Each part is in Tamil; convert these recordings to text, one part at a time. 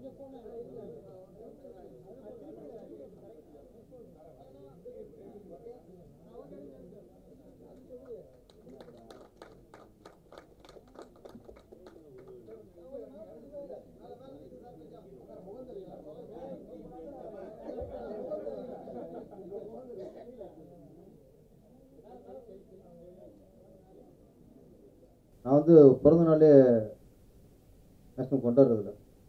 நான் வந்து பிறந்த நாளே மேக்ஸிமம் கொண்டாடுறதில்ல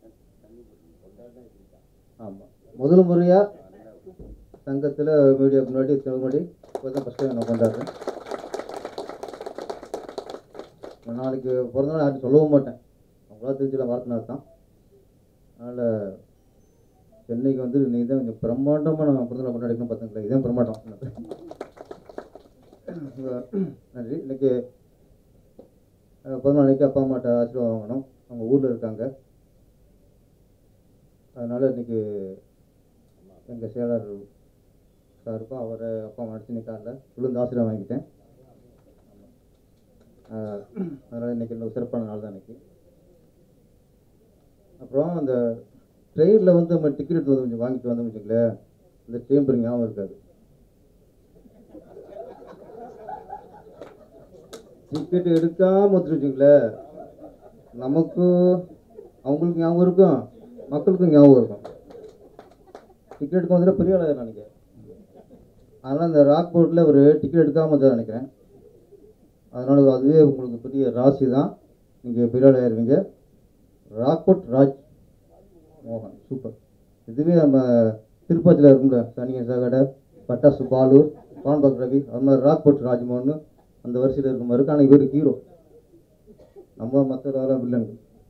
ஆமாம் முதல் முறையாக சங்கத்தில் மீடியாவுக்கு முன்னாடி தெலுங்கு முன்னாடி இப்போ தான் ஃபஸ்ட் டைம் நான் கொண்டாடுறேன் நாளைக்கு பிறந்த நாள் யார்ட்டும் சொல்லவும் மாட்டேன் அவங்களா தெரிஞ்சில வாழ்த்தினது தான் அதனால் சென்னைக்கு வந்து இன்னைக்கு தான் கொஞ்சம் பிரம்மாண்டமாக நான் பிறந்த நாள் கொண்டாடிக்கணும் பார்த்தீங்களா இதான் பிரம்மாண்டம் நன்றி இன்னைக்கு அஹ், பிறந்த நாளைக்கு அப்பா அம்மாட்ட ஆசீர்வாதம் வாங்கணும் அவங்க ஊரில் இருக்காங்க அதனால் இன்னைக்கு எங்கள் செயலர் சாருக்கும் அவரை அப்பா அம்மா நடிச்சு நிற்காங்க விழுந்து ஆசீர்வாதம் வாங்கிட்டேன் அஹ், அதனால் இன்னைக்கு இன்னும் சிறப்பான நாள் தான் இன்னைக்கு அப்புறம் அந்த ட்ரெயினில் வந்து நம்ம டிக்கெட் எடுத்து வந்து கொஞ்சம் வாங்கிட்டு வந்தோம்னு வச்சுங்களேன் இந்த சேம்பர் ஞாபகம் இருக்காது டிக்கெட் எடுக்காம வந்துட்டு வச்சுங்களேன் நமக்கும் அவங்களுக்கு ஞாபகம் இருக்கும் மக்களுக்கும் ஞாபகம் இருக்கும் டிக்கெட் எடுக்க வந்துட்டு பெரிய ஆளாக நினைக்கிறேன் அதனால் இந்த ராக் போர்ட்டில் ஒரு டிக்கெட் எடுக்காம வந்தா நினைக்கிறேன் அதனால் அதுவே உங்களுக்கு பெரிய ராசி தான் நீங்கள் பெரிய ஆள் ஆயிருவீங்க ராக்போர்ட் ராஜ் மோகன் சூப்பர் இதுவே நம்ம திருப்பதியில் இருக்கும்ல சனிய சகட பட்டாசு பாலு பான்பக் ரவி அது மாதிரி ராக்போர்ட் ராஜ்மோகன் அந்த வரிசையில் இருக்க மாதிரி இருக்கு ஆனால் இவர் ஹீரோ நம்ம மற்ற வேற வில்லன்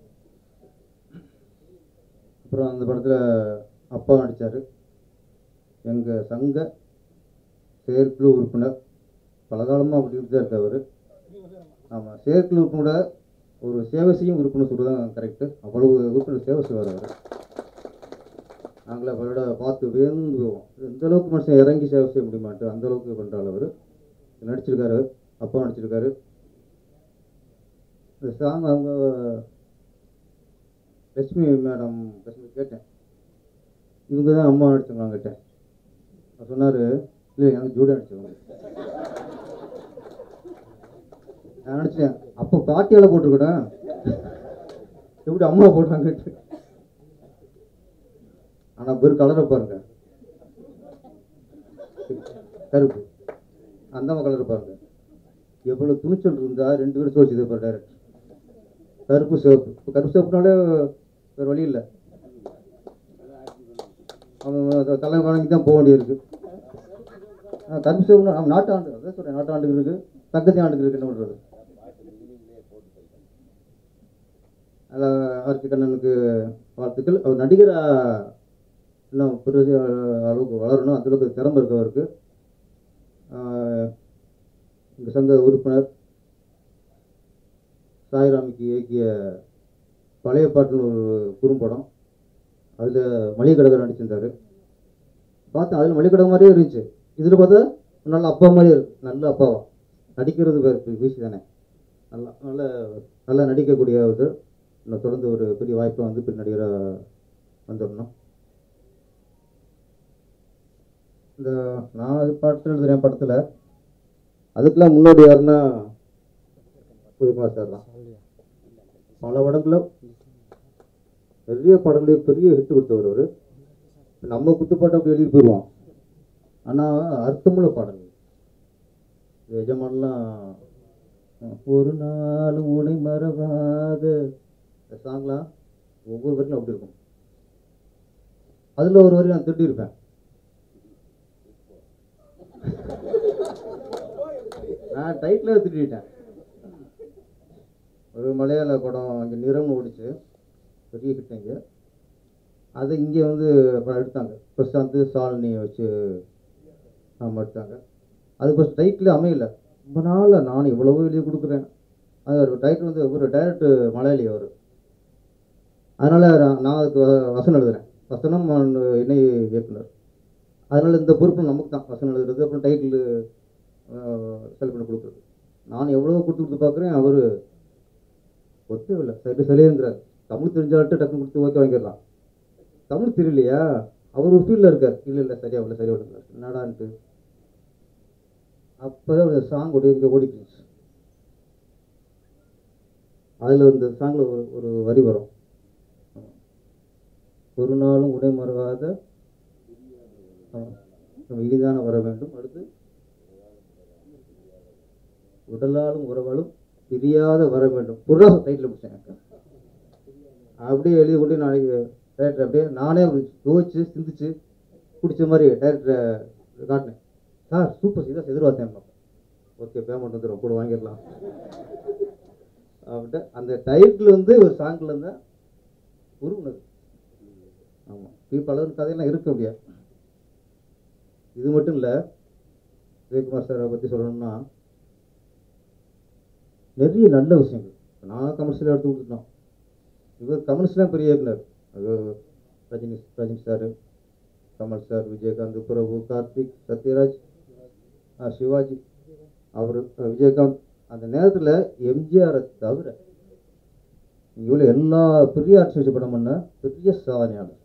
அப்புறம் அந்த படத்தில் அப்பா நடித்தார் எங்கள் சங்க செயற்குழு உறுப்பினர் பலகாலமாக அப்படி தான் இருக்கார் அவர் ஆமாம் செயற்குழு உறுப்பினர் ஒரு சேவை செய்யும் உறுப்பினர் சொல்கிறது தான் கரெக்டு அவ்வளவு உறுப்பினர் சேவை செய்வார் அவர் நாங்களே அவரோட பார்த்து வியந்து போவோம் எந்த அளவுக்கு மனுஷன் இறங்கி சேவை செய்ய முடியுமான்ட்டு அந்த அளவுக்கு பண்ணுறாள் அவர் நடிச்சிருக்காரு அப்பா நடிச்சிருக்காரு இந்த சாங் அவங்க லட்சுமி மேடம் லட்சுமி கேட்டேன் இவங்க தான் அம்மா நடிச்சவங்க கேட்டேன் அவர் சொன்னார் இல்லை எனக்கு ஜூடா நடிச்சவங்க நான் நினச்சேன் அப்போ பாட்டியால் போட்டிருக்கேன் எப்படி அம்மா போட்டாங்கட்டு ஆனால் பேர் கலரை பாருங்க கருப்பு அந்த அம்மா கலரை பாருங்க எவ்வளோ துணிச்சல் இருந்தா ரெண்டு பேரும் சோடிச்சு இருப்பார் டைரக்ட் கருப்பு சிவப்பு இப்போ கருப்பு சிவப்புனாலே வேறு வழி இல்லை அவன் தலை வணங்கி தான் போக வேண்டியிருக்கு ஆ, கருப்பு சிவப்புனா அவன் நாட்டாண்டு அதான் சொல்கிறேன் நாட்டாண்டுக்கு இருக்குது தங்கத்தி ஆண்டுக்கு இருக்கு என்ன பண்ணுறது அதில் ஆர்த்தி கண்ணனுக்கு வாழ்த்துக்கள் அவர் நடிகரா இன்னும் பெரிய அளவுக்கு வளரணும் அந்த அளவுக்கு திறமை இருக்கு அவருக்கு இந்த சங்க உறுப்பினர் சாய்ராமிக்கு இயக்கிய பழைய பாட்டுன்னு ஒரு குறும்படம் அதில் மளிகை கடைக்காரர் நடிச்சிருந்தாரு பார்த்தேன் அதில் மளிகை கடை மாதிரியே இருந்துச்சு இதில் பார்த்தா நல்ல அப்பா மாதிரியே இருக்கு நல்ல அப்பாவா நடிக்கிறது வேறு வீசி தானே நல்லா நல்ல நல்லா நடிக்கக்கூடிய ஒரு இன்னும் தொடர்ந்து ஒரு பெரிய வாய்ப்பை வந்து பெரிய நடிகராக வந்துடணும் இந்த நான் அது பாட்டு எழுதுறேன் படத்தில் அதுக்கெல்லாம் முன்னோடி யாருன்னா புதுமா சார் தான் பல படங்களில் நிறைய படங்களே பெரிய ஹிட் கொடுத்தவர் அவர் நம்ம குத்துப்பாட்டை அப்படி எழுதி போயிடுவோம் ஆனால் அர்த்தமுள்ள பாடல் எஜமானலாம் ஒரு நாள் உனை மறவாத இந்த சாங்லாம் ஒவ்வொரு வரைக்கும் அப்படி இருக்கும் அதில் ஒரு வரி நான் திட்டிருப்பேன் நான் டைட்டில் திட்டிட்டேன் ஒரு மலையாள படம் இங்கே நிறம்னு ஓடிச்சு பெரிய கிட்டங்க அதை இங்கே வந்து அப்புறம் எடுத்தாங்க பிரசாந்த் சாலினியை வச்சு ஆமாம் எடுத்தாங்க அது ஃபஸ்ட் டைட்டில் அமையல ரொம்ப நாளில் நான் எவ்வளவோ எழுதி கொடுக்குறேன் அது ஒரு டைட்டில் வந்து ஒரு டைரக்ட் மலையாளி அவர் அதனால் நான் நான் அதுக்கு வ- வசனம் எழுதுறேன் வசனம் and இணை இயக்குனர் அதனால் இந்த பொறுப்பு நமக்கு தான் வசனம் எழுதுறது அப்புறம் டைட்டில் செலக்ட் பண்ணி கொடுக்குறது நான் எவ்வளோ கொடுத்து கொடுத்து பார்க்குறேன் அவர் ஒத்தே இல்லை சரி சரிங்கிறார் தமிழ் தெரிஞ்சால்ட்டு டக்குன்னு கொடுத்து ஓகே வாங்கிடலாம் தமிழ் தெரியலையா அவர் ஒரு ஃபீல்டில் இருக்கார் இல்லை இல்லை சரியா வரல சரியா வரல என்னடான்ட்டு அப்போ தான் சாங் ஓடி இங்கே ஓடிக்கிச்சு அதில் இந்த சாங்கில் ஒரு ஒரு வரி வரும் ஒரு நாளும் உடை மறவாத ஆமா. நம்ம இனிதான வர வேண்டும் அடுத்து உடலாலும் உறவாலும் பிரியாத வர வேண்டும் புறா டைட்டில் பிடிச்சேன் அப்படியே எழுதி கொண்டு நாளைக்கு டைரக்டர் அப்படியே நானே யோசிச்சு சிந்திச்சு பிடிச்ச மாதிரி டைரக்டரை காட்டினேன் சார் சூப்பர் இதான் எதிர்பார்த்தேன் ஓகே பேமெண்ட் வந்து கூட வாங்கிடலாம் அப்படின்ட்டு அந்த டைட்டில் வந்து ஒரு சாங்கில் இருந்தால் உருவுனது ஆமாம் இப்போ பலர் கதையெல்லாம் இருக்க முடியாது இது மட்டும் இல்லை விஜயகுமார் சாரை பற்றி சொல்லணும்னா நிறைய நல்ல விஷயங்கள் நான் கமர்ஷியலாக எடுத்து கொடுத்துட்டோம் இவர் கமர்ஷியலாக பெரிய இயக்குனர் அது ரஜினி ரஜினி சார் கமல் சார் விஜயகாந்த் பிரபு கார்த்திக் சத்யராஜ் ஆ, சிவாஜி அவர் விஜயகாந்த் அந்த நேரத்தில் எம்ஜிஆரை தவிர இவ்வளோ எல்லா பெரிய ஆட்சி வச்ச படம் பண்ண பெரிய சாதனையாளர்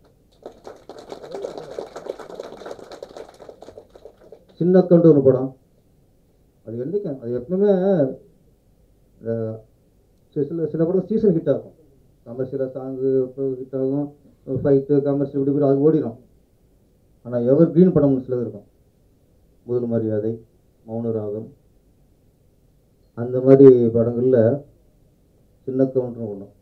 சின்ன கண்டு ஒரு படம் அது என்னைக்கு அது எப்பவுமே இந்த சி- சில சில படம் சீசன் ஹிட் ஆகும் கமர்ஷியலாக சாங்கு ஹிட் ஆகும் ஃபைட்டு கமர்ஷியல் இப்படி இப்படி அது ஓடிடும் ஆனால் எவர் க்ரீன் படம்னு சிலது இருக்கும் முதல் மரியாதை மௌன ராகம் அந்த மாதிரி படங்களில் சின்ன கவுண்டர் ஒன்று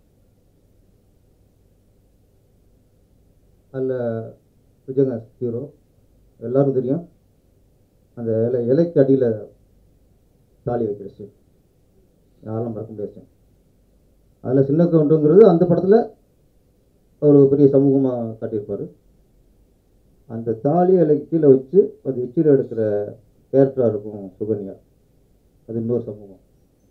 அதில் விஜயகாந்த் ஹீரோ எல்லாரும் தெரியும் அந்த இலை இலைக்கு அடியில் தாலி வைக்கிற சீன் யாரெல்லாம் மறக்க முடியாது scene. அதில் சின்ன கவுண்டுங்கிறது அந்த படத்தில் ஒரு பெரிய சமூகமாக காட்டியிருப்பார் அந்த தாலி இலைக்கு கீழே வச்சு அது எச்சில் எடுக்கிற கேரக்டராக இருக்கும் சுகன்யா அது இன்னொரு சமூகம்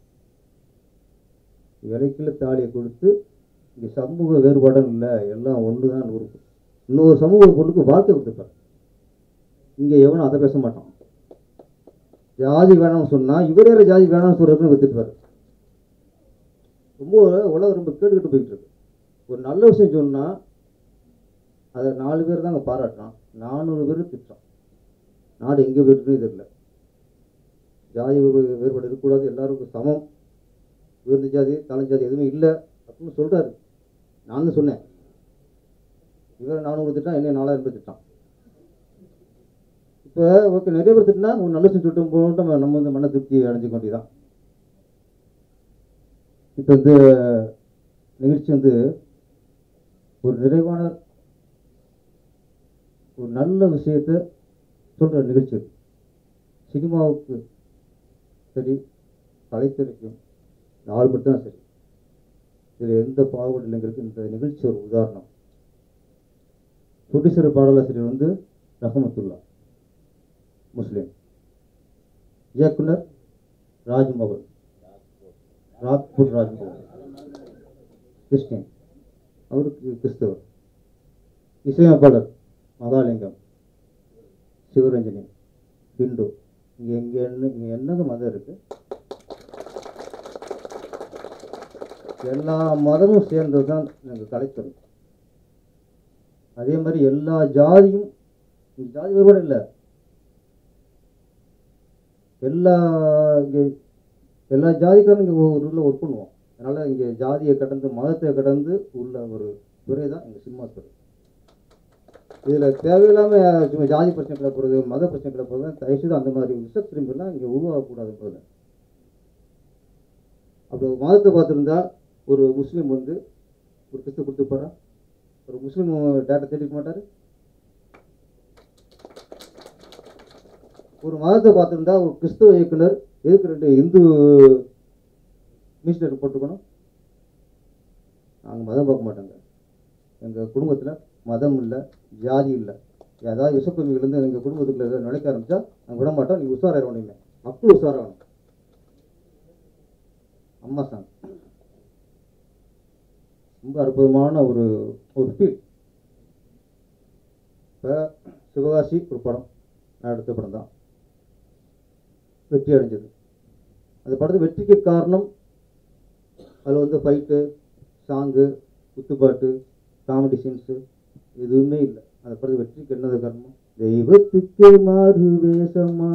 இலைக்குள்ள தாலியை கொடுத்து இங்கே சமூக வேறுபாடும் இல்லை எல்லாம் ஒன்று தான் உறுப்பு இன்னொரு சமூக பொண்ணுக்கு வாழ்க்கை கொடுத்துருப்பார் இங்கே எவனும் அதை பேச மாட்டான் ஜாதி வேணாம்னு சொன்னால் இவர் யார ஜாதி வேணாம்னு சொல்கிறதுன்னு வித்துட்டுப்பார் ரொம்ப உலகம் ரொம்ப கேட்டுக்கிட்டு போயிட்டு இருக்கு ஒரு நல்ல விஷயம் சொன்னால் அதை நாலு பேர் தாங்க பாராட்டுறான் நானூறு பேர் திட்டுறான் நாடு எங்கே போயிட்டுன்னு தெரியல ஜாதி வேறு- வேறுபாடு இருக்கக்கூடாது எல்லாருக்கும் சமம் உயர்ந்த ஜாதி தாழ்ந்த ஜாதி எதுவுமே இல்லை அப்படின்னு சொல்கிறாரு நான் சொன்னேன் இவரை நானூறு திட்டான் என்ன நாலாயிரம் பேர் திட்டான் இப்போ ஓகே நிறைய பேர் திட்டினா ஒரு நல்ல விஷயம் சொல்லிட்டு போகணும் நம்ம நம்ம வந்து மன திருப்தி அடைஞ்சிக்க வேண்டியதான் இப்போ இந்த நிகழ்ச்சி வந்து ஒரு நிறைவான ஒரு நல்ல விஷயத்தை சொல்கிற நிகழ்ச்சி இது சினிமாவுக்கு சரி கலைத்துறைக்கும் நாள் மட்டும் சரி இதில் எந்த பாகுபாடு இல்லைங்கிறதுக்கு இந்த நிகழ்ச்சி ஒரு உதாரணம் புரொடியூசர் பாடலாசிரியர் வந்து ரஹமத்துல்லா முஸ்லீம் இயக்குனர் ராஜ்மோகன் ராக்பூர் ராஜ்மோகன் கிறிஸ்டின் அவருக்கு கிறிஸ்தவர் இசையமைப்பாளர் மகாலிங்கம் சிவரஞ்சனி ஹிந்து இங்கே இங்கே என்ன இங்கே என்னங்க மதம் இருக்கு எல்லா மதமும் சேர்ந்தது தான் எங்கள் கலைத்துறை அதே மாதிரி எல்லா ஜாதியும் இங்க ஜாதி வேறுபாடு இல்லை எல்லா இங்கே எல்லா ஜாதிக்காரும் இங்கே ஒரு ஊரில் ஒர்க் பண்ணுவோம் அதனால் இங்கே ஜாதியை கடந்து மதத்தை கடந்து உள்ள ஒரு துறை தான் எங்கள் சினிமா துறை இதில் தேவையில்லாமல் சும்மா ஜாதி பிரச்சனைகளை போகிறது மத பிரச்சனைகளை போகிறது தயவுசெய்து அந்த மாதிரி விஷ திரும்பிலாம் இங்கே உருவாகக்கூடாதுன்றது அப்படி ஒரு மதத்தை பார்த்துருந்தா ஒரு முஸ்லீம் வந்து ஒரு கிறிஸ்து கொடுத்துருப்பாரா ஒரு முஸ்லீம் டேட்டா தேடிக்க மாட்டார் ஒரு மதத்தை பார்த்துருந்தா ஒரு கிறிஸ்துவ இயக்குனர் எதுக்கு ரெண்டு இந்து மிஷினர் போட்டுக்கணும் நாங்கள் மதம் பார்க்க மாட்டோங்க எங்கள் குடும்பத்தில் மதம் இல்லை ஜாதி இல்லை ஏதாவது விஷப்பமிகள் எங்கள் குடும்பத்துக்குள்ள ஏதாவது நுழைக்க ஆரம்பிச்சா நாங்கள் விட மாட்டோம் நீங்கள் உஷாராக ஒன்றுமே மக்கள் உஷாராகணும் அம்மா சாங் ரொம்ப அற்புதமான ஒரு ஒரு ஃபீல் இப்போ சிவகாசி ஒரு படம் நான் எடுத்த படம் தான் வெற்றி அடைஞ்சது அந்த படத்து வெற்றிக்கு காரணம் அதில் வந்து ஃபைட்டு சாங்கு குத்துப்பாட்டு காமெடி சீன்ஸு எதுவுமே இல்லை அந்த படத்து வெற்றிக்கு என்னது காரணம் தெய்வத்துக்கே மாறு வேஷமா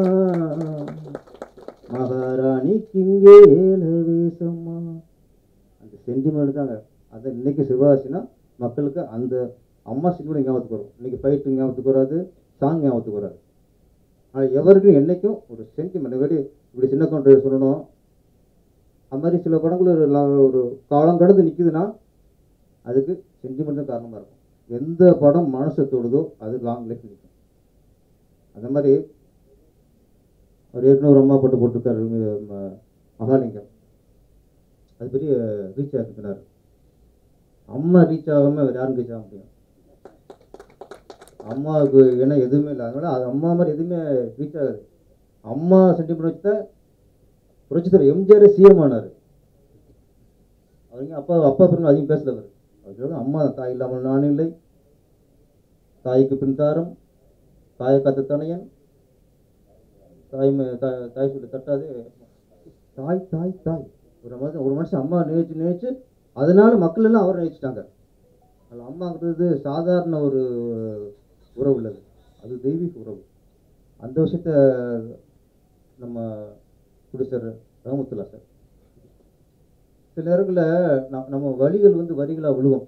மகாராணிக்கு இங்கே ஏல வேஷமா அந்த சென்டிமெண்ட் தாங்க அதை இன்னைக்கு சிவாசினா மக்களுக்கு அந்த அம்மா சினிமா ஞாபகத்துக்கு வரும் இன்னைக்கு ஃபைட்டு ஞாபகத்துக்கு வராது சாங் ஞாபகத்துக்கு வராது ஆனால் எவருக்கும் என்னைக்கும் ஒரு சென்டிமெண்ட் இப்படி இப்படி சின்ன கவுண்டர் சொல்லணும் அது மாதிரி சில படங்கள் ஒரு லா- ஒரு காலம் கடந்து நிற்குதுன்னா அதுக்கு சென்டிமெண்ட் தான் காரணமாக இருக்கும் எந்த படம் மனசை தொடுதோ அது லாங் லைஃப் நிற்கும் அந்த மாதிரி அவர் ஏற்கனவே ஒரு அம்மா போட்டு போட்டிருக்காரு ம- மகாலிங்கம் அது பெரிய ரீச் ஆகிருக்கிறார் அம்மா ரீச் ஆகாமல் வேறு யாரும் ரீச் ஆக முடியும் அம்மாவுக்கு ஏன்னா எதுவுமே இல்லை அதனால அது அம்மா மாதிரி எதுவுமே ரீச் ஆகாது அம்மா சென்டிமெண்ட் வச்சு தான் புரட்சித்தலைவர் எம்ஜிஆர் சிஎம் ஆனார் அவங்க அப்பா அப்பா பிறகு அதிகம் பேசல அவர் அவர் சொல்றது, அம்மா தாய் இல்லாமல் நான் இல்லை தாய்க்கு பின் தாரம் தாயை காத்த தனையன் தாய் ம- தா- தாய் சொல்லி தட்டாது தாய் தாய் தாய் ஒரு மனுஷன் ஒரு மனுஷன் அம்மா நினைச்சு நினைச்சு அதனால மக்கள் எல்லாம் அவரை நினைச்சிட்டாங்க அதில் அம்மாங்கிறது சாதாரண ஒரு உறவு உள்ளது அது தெய்வீக உறவு அந்த விஷயத்த நம்ம குடிசர் ராமத்துல்லா சார் சில நேரங்களில் நம் நம்ம வரிகள் வந்து வரிகளாக விழுவோம்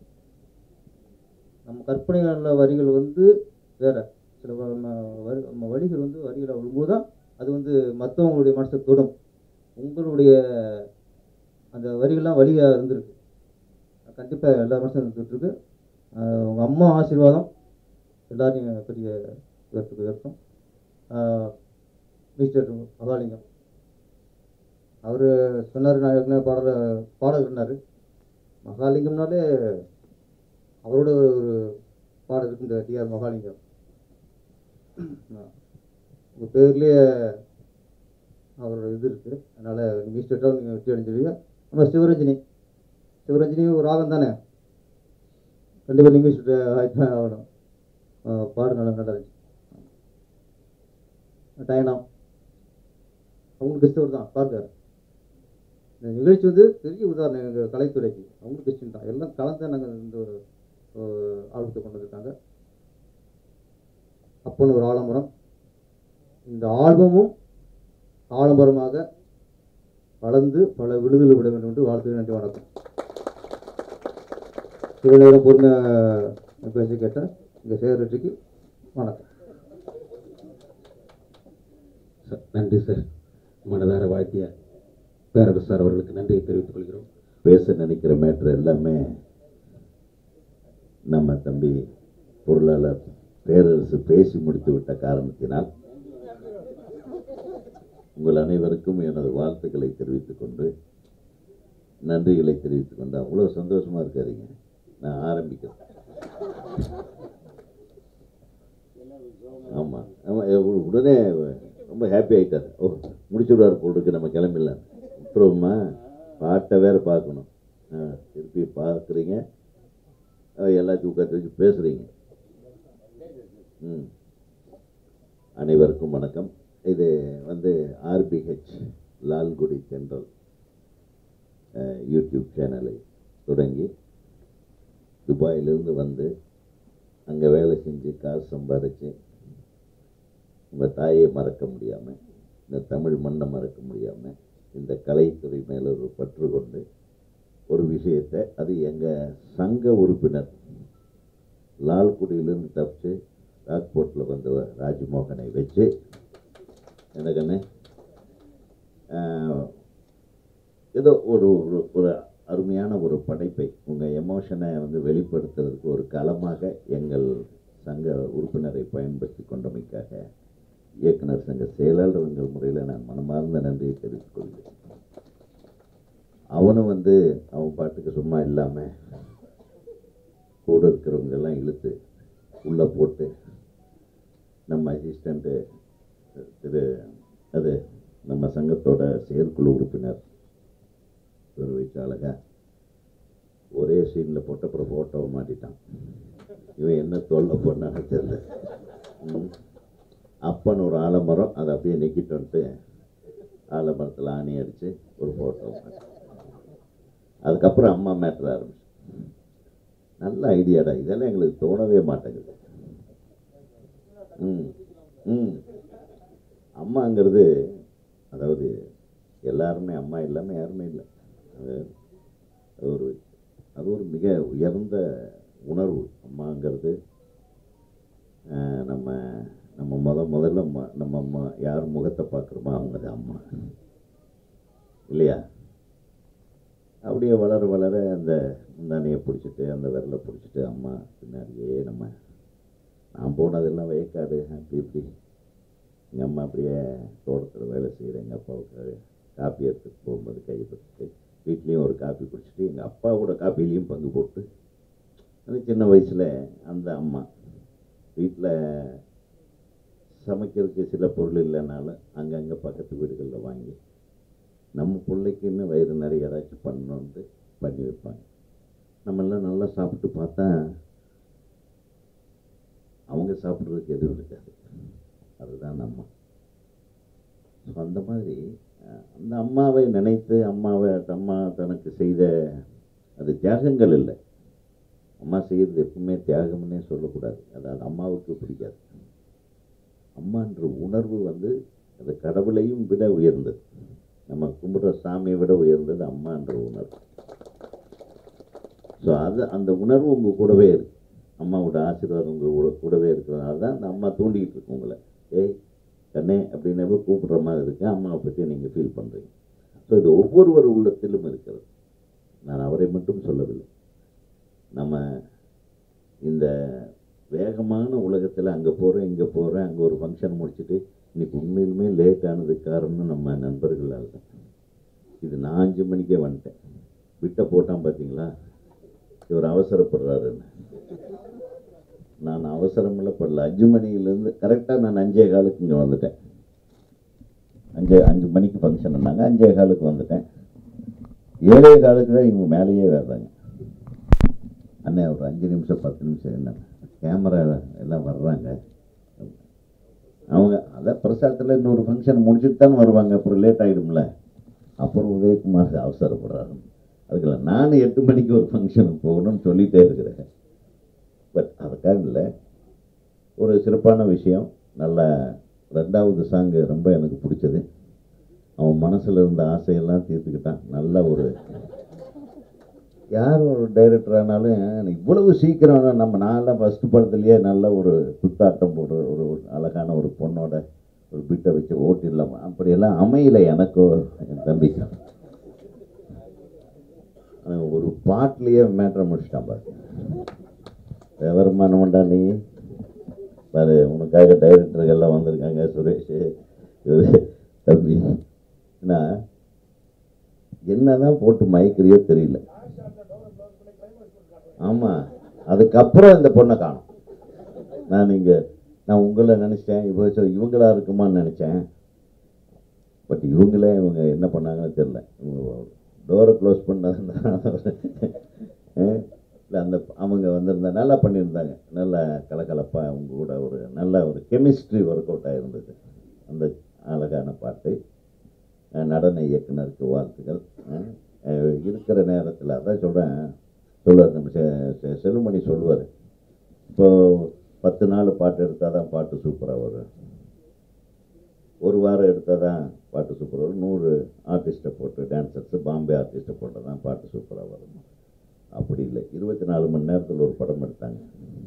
நம்ம கற்பனைகளில் வரிகள் வந்து வேற சில வ- நம்ம வரி நம்ம வரிகள் வந்து வரிகளாக விழும்போது தான் அது வந்து மற்றவங்களுடைய மனசை தொடும் உங்களுடைய அந்த வரிகள்லாம் வழியாக இருந்திருக்கு கண்டிப்பாக எல்லா மனசும் இருந்துகிட்ருக்கு உங்கள் அம்மா ஆசீர்வாதம் எல்லாரையும் பெரிய உயர்த்துக்கு உயர்த்தும் மிஸ்டர் மகாலிங்கம் அவர் சொன்னார் நான் ஏற்கனவே பாடல பாடகர்னாரு மகாலிங்கம்னாலே அவரோட ஒரு பாடல் இருக்கு இந்த டிஆர் மகாலிங்கம் உங்கள் பேர்லேயே அவரோட இது இருக்குது அதனால் நீங்கள் இஷ்டம் நீங்கள் வெற்றி அடைஞ்சிருவீங்க நம்ம சிவரஞ்சனி சிவரஞ்சனி ஒரு ராகம் தானே கண்டிப்பாக நீங்கள் இஷ்ட ஆகித்தான் ஆகணும் ஆ, பாடு நல்லா நல்லா இருந்துச்சு டயனா அவங்களுக்கு கிறிஸ்தவர் தான் பாருங்க இந்த நிகழ்ச்சி வந்து பெரிய உதாரணம் எங்கள் கலைத்துறைக்கு அவங்களுக்கு கிறிஸ்டின் தான் எல்லாம் கலந்து நாங்கள் இந்த ஒரு ஒரு ஆல்பத்தை கொண்டு வந்திருக்காங்க அப்பன்னு ஒரு ஆலமரம் இந்த ஆல்பமும் ஆலமரமாக வளர்ந்து பல விடுதலை விட வேண்டும் என்று வாழ்த்து நன்றி வணக்கம் இவ்வளோ நேரம் பொறுமையாக பேசி கேட்டேன் இங்கே சேரட்டுக்கு வணக்கம் சார் நன்றி சார் மனதார வாழ்த்திய பேரரசு சார் அவர்களுக்கு நன்றியை தெரிவித்துக் கொள்கிறோம் பேச நினைக்கிற மேட்ரு எல்லாமே நம்ம தம்பி பொருளாளர் பேரரசு பேசி முடித்து விட்ட காரணத்தினால் உங்கள் அனைவருக்கும் எனது வாழ்த்துக்களை தெரிவித்துக் கொண்டு நன்றிகளை தெரிவித்துக் கொண்டு அவ்வளோ சந்தோஷமா இருக்காதீங்க நான் ஆரம்பிக்கிறேன் ஆமா ஆமா உ- உடனே ரொம்ப ஹாப்பி ஆயிட்டார் ஓ முடிச்சு விடுவார் போல் இருக்கு நம்ம கிளம்பிடலாம் விட்டுருவோமா பாட்டை வேற பார்க்கணும் ஆ, திருப்பி பார்க்குறீங்க எல்லாத்தையும் உட்காந்து வச்சு பேசுறீங்க ம் அனைவருக்கும் வணக்கம் இது வந்து ஆர்பிஹெச் லால்குடி தென்றல் அஹ், யூடியூப் சேனலை தொடங்கி துபாயிலிருந்து வந்து அங்கே வேலை செஞ்சு காசு சம்பாதிச்சு உங்கள் தாயை மறக்க முடியாமல் இந்த தமிழ் மண்ணை மறக்க முடியாமல் இந்த கலைத்துறை மேலே ஒரு பற்று கொண்டு ஒரு விஷயத்தை அது எங்கள் சங்க உறுப்பினர் லால்குடியிலேருந்து தப்பிச்சு ராக்போர்ட்டில் வந்தவர் ராஜ்மோகனை வச்சு எனக்குன்னு ஆஹ், ஏதோ ஒரு ஒரு- ஒரு அருமையான ஒரு படைப்பை உங்கள் எமோஷனை வந்து வெளிப்படுத்துறதுக்கு ஒரு களமாக எங்கள் சங்க உறுப்பினரை பயன்படுத்தி கொண்டமைக்காக இயக்குனர் சங்க செயலாளர்கள் முறையில் நான் மனமார்ந்த நன்றியை தெரிவித்துக் கொள்கிறேன் அவனும் வந்து அவன் பாட்டுக்கு சும்மா இல்லாமல் கூட இருக்கிறவங்க எல்லாம் இழுத்து உள்ளே போட்டு நம்ம அசிஸ்டண்ட்டு திரு அது நம்ம சங்கத்தோட செயற்குழு உறுப்பினர் இவர் வச்சு அழகா ஒரே சீனில் போட்ட அப்புறம் ஃபோட்டோவை மாட்டிட்டான் இவன் என்ன தொல்லை பண்ணான்னு தெரியல ம். அப்பன் ஒரு ஆலமரம் அதை அப்படியே நெக்கிட்டு வந்துட்டு ஆலமரத்தில் ஆணி அடித்து ஒரு ஃபோட்டோ அதுக்கப்புறம் அம்மா மேட்ரு ஆரம்பிச்சு நல்ல ஐடியாடா இதெல்லாம் எங்களுக்கு தோணவே மாட்டேங்குது ம் ம் அம்மாங்கிறது அதாவது எல்லாருமே அம்மா இல்லாமல் யாருமே இல்லை அது அது ஒரு அது ஒரு மிக உயர்ந்த உணர்வு அம்மாங்கிறது அஹ், நம்ம நம்ம முத முதல்ல ம- நம்ம அம்மா யார் முகத்தை பார்க்குறோமோ அவங்க தான் அம்மா இல்லையா அப்படியே வளர வளர அந்த முந்தானியை பிடிச்சிட்டு அந்த விரலை பிடிச்சிட்டு அம்மா பின்னாடியே நம்ம நான் போனதெல்லாம் வயக்காடு அப்படி இப்படி எங்கள் அம்மா அப்படியே தோட்டத்தில் வேலை செய்கிற எங்கள் அப்பாவுக்கு காப்பி எடுத்துட்டு போகும்போது கைப்பற்றிட்டு வீட்லேயும் ஒரு காப்பி குடிச்சிட்டு எங்கள் அப்பாவோட காப்பிலையும் பங்கு போட்டு அந்த சின்ன வயசில் அந்த அம்மா வீட்டில் சமைக்கிறதுக்கு சில பொருள் இல்லைனாலும் அங்கங்கே பக்கத்து வீடுகளில் வாங்கி நம்ம பிள்ளைக்குன்னு வயிறு நிறைய ஏதாச்சும் பண்ணணுன்ட்டு பண்ணி வைப்பாங்க நம்மெல்லாம் நல்லா சாப்பிட்டு பார்த்தா அவங்க சாப்பிட்றதுக்கு எதுவும் இருக்காது அதுதான் நம்ம ஸோ அந்த மாதிரி அஹ், அந்த அம்மாவை நினைத்து அம்மாவை அம்மா தனக்கு செய்த அது தியாகங்கள் இல்லை அம்மா செய்கிறது எப்பவுமே தியாகம்னே சொல்லக்கூடாது அது அது அம்மாவுக்கு பிடிக்காது அம்மான்ற உணர்வு வந்து அது கடவுளையும் விட உயர்ந்தது நம்ம கும்பிட்ற சாமியை விட உயர்ந்தது அம்மான்ற உணர்வு ஸோ அது அந்த உணர்வு உங்கள் கூடவே இருக்கு அம்மாவோட ஆசீர்வாதம் உங்கள் கூட கூடவே இருக்கிறதுனால தான் அந்த அம்மா தூண்டிக்கிட்டு இருக்கு உங்களை ஏய் கண்ணே அப்படின்னப்போ கூப்பிடுற மாதிரி இருக்கு அம்மாவை பற்றி நீங்கள் ஃபீல் பண்ணுறீங்க ஸோ இது ஒவ்வொருவர் உள்ளத்திலும் இருக்கிறது நான் அவரை மட்டும் சொல்லவில்லை நம்ம இந்த வேகமான உலகத்தில் அங்கே போகிறேன் இங்கே போகிறேன் அங்கே ஒரு ஃபங்க்ஷன் முடிச்சுட்டு இன்னைக்கு உண்மையிலுமே லேட் ஆனதுக்கு காரணம் நம்ம நண்பர்களால் தான் இது நான் அஞ்சு மணிக்கே வந்துட்டேன் விட்ட போட்டான் பார்த்தீங்களா இவர் அவசரப்படுறாருன்னு நான் அவசரமில்ல படல அஞ்சு மணியிலேருந்து கரெக்டாக நான் அஞ்சே காலுக்கு இங்கே வந்துட்டேன் அஞ்சு அஞ்சு மணிக்கு ஃபங்க்ஷன் பண்ணாங்க அஞ்சே காலுக்கு வந்துட்டேன் ஏழே காலுக்கு தான் இவங்க மேலேயே வர்றாங்க அண்ணே ஒரு அஞ்சு நிமிஷம் பத்து நிமிஷம் என்ன கேமரா எல்லாம் வர்றாங்க அவங்க அதான் பிரசாரத்தில் இன்னொரு ஃபங்க்ஷன் முடிச்சுட்டு தான் வருவாங்க அப்புறம் லேட் ஆகிடும்ல அப்புறம் உதயகுமார் அவசரப்படுறாரு அதுக்குள்ள நான் எட்டு மணிக்கு ஒரு ஃபங்க்ஷனுக்கு போகணும்னு சொல்லிகிட்டே இருக்கிறேன் பட் அதுக்காக இல்லை ஒரு சிறப்பான விஷயம் நல்ல ரெண்டாவது சாங்கு ரொம்ப எனக்கு பிடிச்சது அவன் மனசில் இருந்த ஆசையெல்லாம் தீர்த்துக்கிட்டான் நல்ல ஒரு யார் ஒரு டைரக்டர் ஆனாலும் இவ்வளவு சீக்கிரம் நம்ம நான்லாம் ஃபஸ்ட்டு படத்துலேயே நல்ல ஒரு குத்தாட்டம் போடுற ஒரு ஒரு அழகான ஒரு பொண்ணோட ஒரு பிட்டை வச்சு ஓட்டிடலாம் அப்படியெல்லாம் அமையல எனக்கோ என் தம்பிக்கு அவன் ஒரு பாட்டிலேயே மேட்ரை முடிச்சிட்டான் பாரு விவரமானவன்டா நீ பாரு உனக்காக டைரக்டர்கள்லாம் வந்திருக்காங்க சுரேஷ் இவரு தம்பி ஏன்னா என்னதான் போட்டு மயக்கிறியோ தெரியல ஆமாம் அதுக்கப்புறம் இந்த பொண்ணை காணும் நான் இங்கே நான் உங்களை நினச்சேன் இப்போ சரி, இவங்களா இருக்குமான்னு நினச்சேன் பட் இவங்களே இவங்க என்ன பண்ணாங்கன்னு தெரில டோரை க்ளோஸ் பண்ணாங்க இல்லை அந்த அவங்க வந்திருந்தா நல்லா பண்ணியிருந்தாங்க நல்ல கலகலப்பாக அவங்க கூட ஒரு நல்ல ஒரு கெமிஸ்ட்ரி ஒர்க் அவுட் ஆகிருந்தது அந்த அழகான பாட்டு அஹ் நடன இயக்குனருக்கு வாழ்த்துக்கள் அஹ் அஹ் இருக்கிற நேரத்தில் அதான் சொல்கிறேன் சொல்லுவார் நம்ம செ- செ- செல்லுமணி சொல்லுவார் இப்போ பத்து நாள் பாட்டு எடுத்தால் தான் பாட்டு சூப்பராக வரும் ஒரு வாரம் எடுத்தால் தான் பாட்டு சூப்பராக வரும் நூறு ஆர்டிஸ்ட்டை போட்டு டான்சர்ஸு பாம்பே ஆர்டிஸ்ட்டை போட்டால் தான் பாட்டு சூப்பராக வரும் அப்படி இல்லை இருபத்தி நாலு மணி நேரத்தில் ஒரு படம் எடுத்தாங்க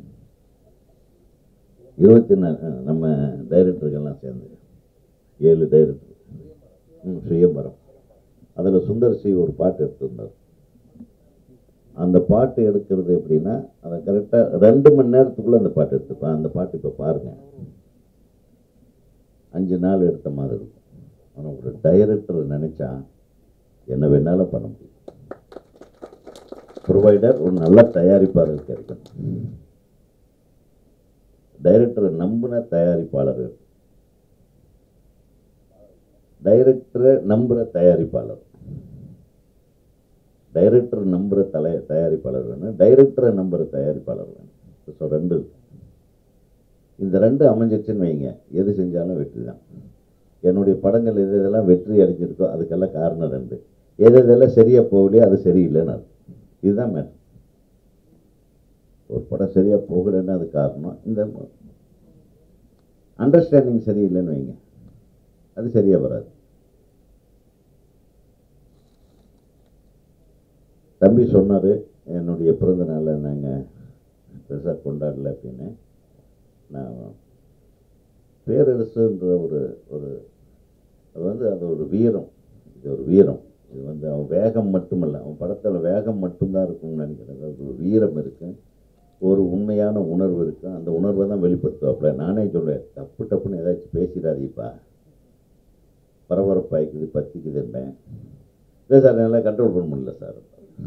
இருபத்தி நாலு அஹ் நம்ம டைரக்டர்கள்லாம் சேர்ந்து ஏழு டைரக்டர் ம் சுயம்பரம் அதில் சுந்தர் சி ஒரு பாட்டு எடுத்திருந்தார் அந்த பாட்டு எடுக்கிறது எப்படின்னா அதை கரெக்டாக ரெண்டு மணி நேரத்துக்குள்ளே அந்த பாட்டு எடுத்துப்பேன் அந்த பாட்டு இப்போ பாருங்க அஞ்சு நாள் எடுத்த மாதிரி இருக்கும் ஆனால் ஒரு டைரக்டர் நினச்சா என்ன வேணாலும் பண்ண முடியும் ப்ரொவைடர் ஒரு நல்ல தயாரிப்பாளர் கிடைக்கணும் டைரக்டரை நம்பின தயாரிப்பாளர் இருக்கணும். டைரக்டரை நம்புகிற தயாரிப்பாளர் டைரக்டர் நம்புகிற தலை தயாரிப்பாளர் வேணும் டைரக்டரை நம்புகிற தயாரிப்பாளர் வேணும் ஸோ ரெண்டு இருக்கு. இந்த ரெண்டு அமைஞ்சிருச்சுன்னு வைங்க எது செஞ்சாலும் வெற்றி தான் என்னுடைய படங்கள் எது எதெல்லாம் வெற்றி அடைஞ்சிருக்கோ அதுக்கெல்லாம் காரணம் ரெண்டு எது எதெல்லாம் சரியாக போகலையோ அது சரியில்லைன்னு அர்த்தம் இதுதான் மேட்ரு ஒரு படம் சரியாக போகலைன்னா அது காரணம் இந்த அண்டர்ஸ்டாண்டிங் சரியில்லைன்னு வைங்க அது சரியாக வராது தம்பி சொன்னார் என்னுடைய பிறந்த நாளை நாங்கள் பெருசாக கொண்டாடல அப்படின்னு நான் பேரரசுன்ற ஒரு ஒரு அது வந்து அது ஒரு வீரம் இது ஒரு வீரம் இது வந்து அவன் வேகம் மட்டுமல்ல அவன் படத்தில் வேகம் மட்டும்தான் இருக்கும்னு நினைக்கிறேன் அது ஒரு வீரம் இருக்கு ஒரு உண்மையான உணர்வு இருக்கு அந்த உணர்வை தான் வெளிப்படுத்துவாப்புல நானே சொல்லுவேன் தப்பு டப்புன்னு ஏதாச்சும் பேசிடாதீப்பா பரபரப்பாய்க்குது பத்திக்குதுன்றேன் இல்லை சார் என்னால் கண்ட்ரோல் பண்ண முடியல சார்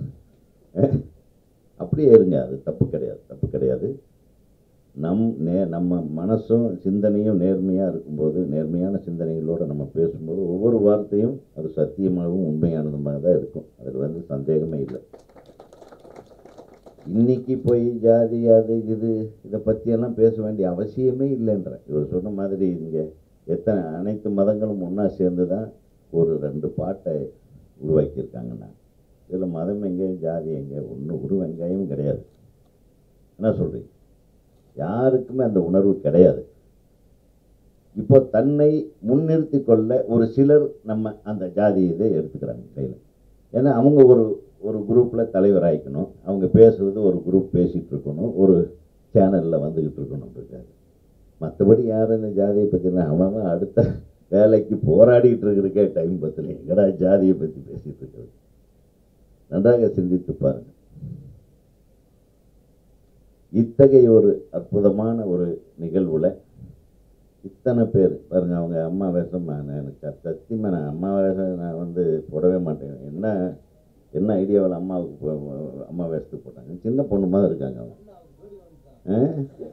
அப்படியே இருங்க அது தப்பு கிடையாது தப்பு கிடையாது நம் நே நம்ம மனசும் சிந்தனையும் நேர்மையாக இருக்கும்போது நேர்மையான சிந்தனைகளோடு நம்ம பேசும்போது ஒவ்வொரு வார்த்தையும் அது சத்தியமாகவும் உண்மையானதுமாக தான் இருக்கும் அதில் வந்து சந்தேகமே இல்லை இன்னைக்கு போய் ஜாதி அது இது இதை பற்றியெல்லாம் பேச வேண்டிய அவசியமே இல்லைன்ற இவர் சொன்ன மாதிரி இங்கே எத்தனை அனைத்து மதங்களும் ஒன்றா சேர்ந்து தான் ஒரு ரெண்டு பாட்டை உருவாக்கியிருக்காங்கண்ணா இதில் மதம் எங்கே ஜாதி எங்கே ஒன்றும் ஒரு வெங்காயமும் கிடையாது என்ன சொல்கிறீங்க யாருக்குமே அந்த உணர்வு கிடையாது இப்போ தன்னை முன்னிறுத்தி கொள்ள ஒரு சிலர் நம்ம அந்த ஜாதி இதை எடுத்துக்கிறாங்க கையில் ஏன்னா அவங்க ஒரு ஒரு குரூப்பில் தலைவராகிக்கணும் அவங்க பேசுறது ஒரு குரூப் பேசிகிட்டு இருக்கணும் ஒரு சேனலில் வந்துக்கிட்டு இருக்கணும் இருக்காது மற்றபடி யாரும் இந்த ஜாதியை பற்றிலாம் அவன் அவன் அடுத்த வேலைக்கு போராடிட்டு இருக்கிறதுக்கே டைம் பத்தல எங்கடா ஜாதியை பற்றி பேசிகிட்டு இருக்கிறது நன்றாக சிந்தித்து பாருங்கள் இத்தகைய ஒரு அற்புதமான ஒரு நிகழ்வுல இத்தனை பேர் பாருங்க அவங்க அம்மா வேஷம் நான் எனக்கு சத்தியமாக நான் அம்மா வேஷம் நான் வந்து போடவே மாட்டேன் என்ன என்ன ஐடியாவில் அம்மாவுக்கு போ- அம்மா வேஷத்துக்கு போட்டாங்க சின்ன பொண்ணு மாதிரி இருக்காங்க அவங்க ஆ?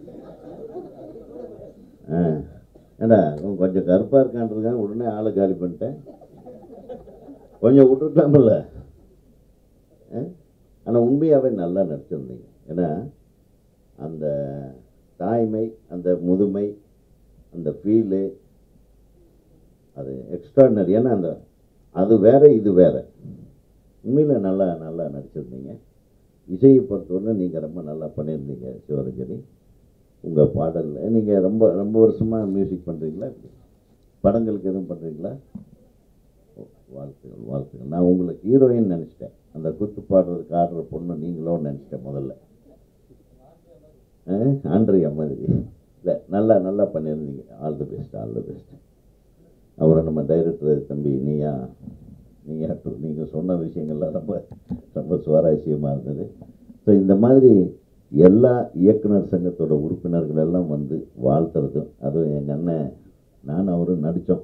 ஆ ஏண்டா இவன் கொஞ்சம் கருப்பாக இருக்கான்றதுக்காக உடனே ஆளை காலி பண்ணிட்டேன் கொஞ்சம் விட்டுருக்கலாமில்ல ஆனால் உண்மையாகவே நல்லா நடிச்சிருந்தீங்க ஏன்னா அந்த தாய்மை அந்த முதுமை அந்த ஃபீலு அது எக்ஸ்ட்ராடனரி ஏன்னா அந்த அது வேற இது வேற உண்மையில் நல்லா நல்லா நடிச்சிருந்தீங்க இசையை பொறுத்தவரை நீங்கள் ரொம்ப நல்லா பண்ணியிருந்தீங்க சிவரஞ்சனி உங்கள் பாடலில் நீங்கள் ரொம்ப ரொம்ப வருஷமாக மியூசிக் பண்ணுறீங்களா படங்களுக்கு எதுவும் பண்ணுறீங்களா வாழ்த்துக்கள் வாழ்த்துக்கள் நான் உங்களுக்கு ஹீரோயின் நினச்சிட்டேன் அந்த குத்து பாடுறதுக்கு ஆடுற பொண்ணு நீங்களோன்னு நினச்சிட்டேன் முதல்ல ஆண்ட்ரியா மாதிரி இல்லை நல்லா நல்லா பண்ணியிருந்தீங்க all the best all the best அப்புறம் நம்ம டைரக்டர் தம்பி நீயா நீயா நீங்கள் சொன்ன விஷயங்கள்லாம் ரொம்ப ரொம்ப சுவாரஸ்யமாக இருந்தது ஸோ இந்த மாதிரி எல்லா இயக்குனர் சங்கத்தோட உறுப்பினர்கள் எல்லாம் வந்து வாழ்த்துறதும் அதுவும் எங்கள் அண்ணன் நான் அவரும் நடித்தோம்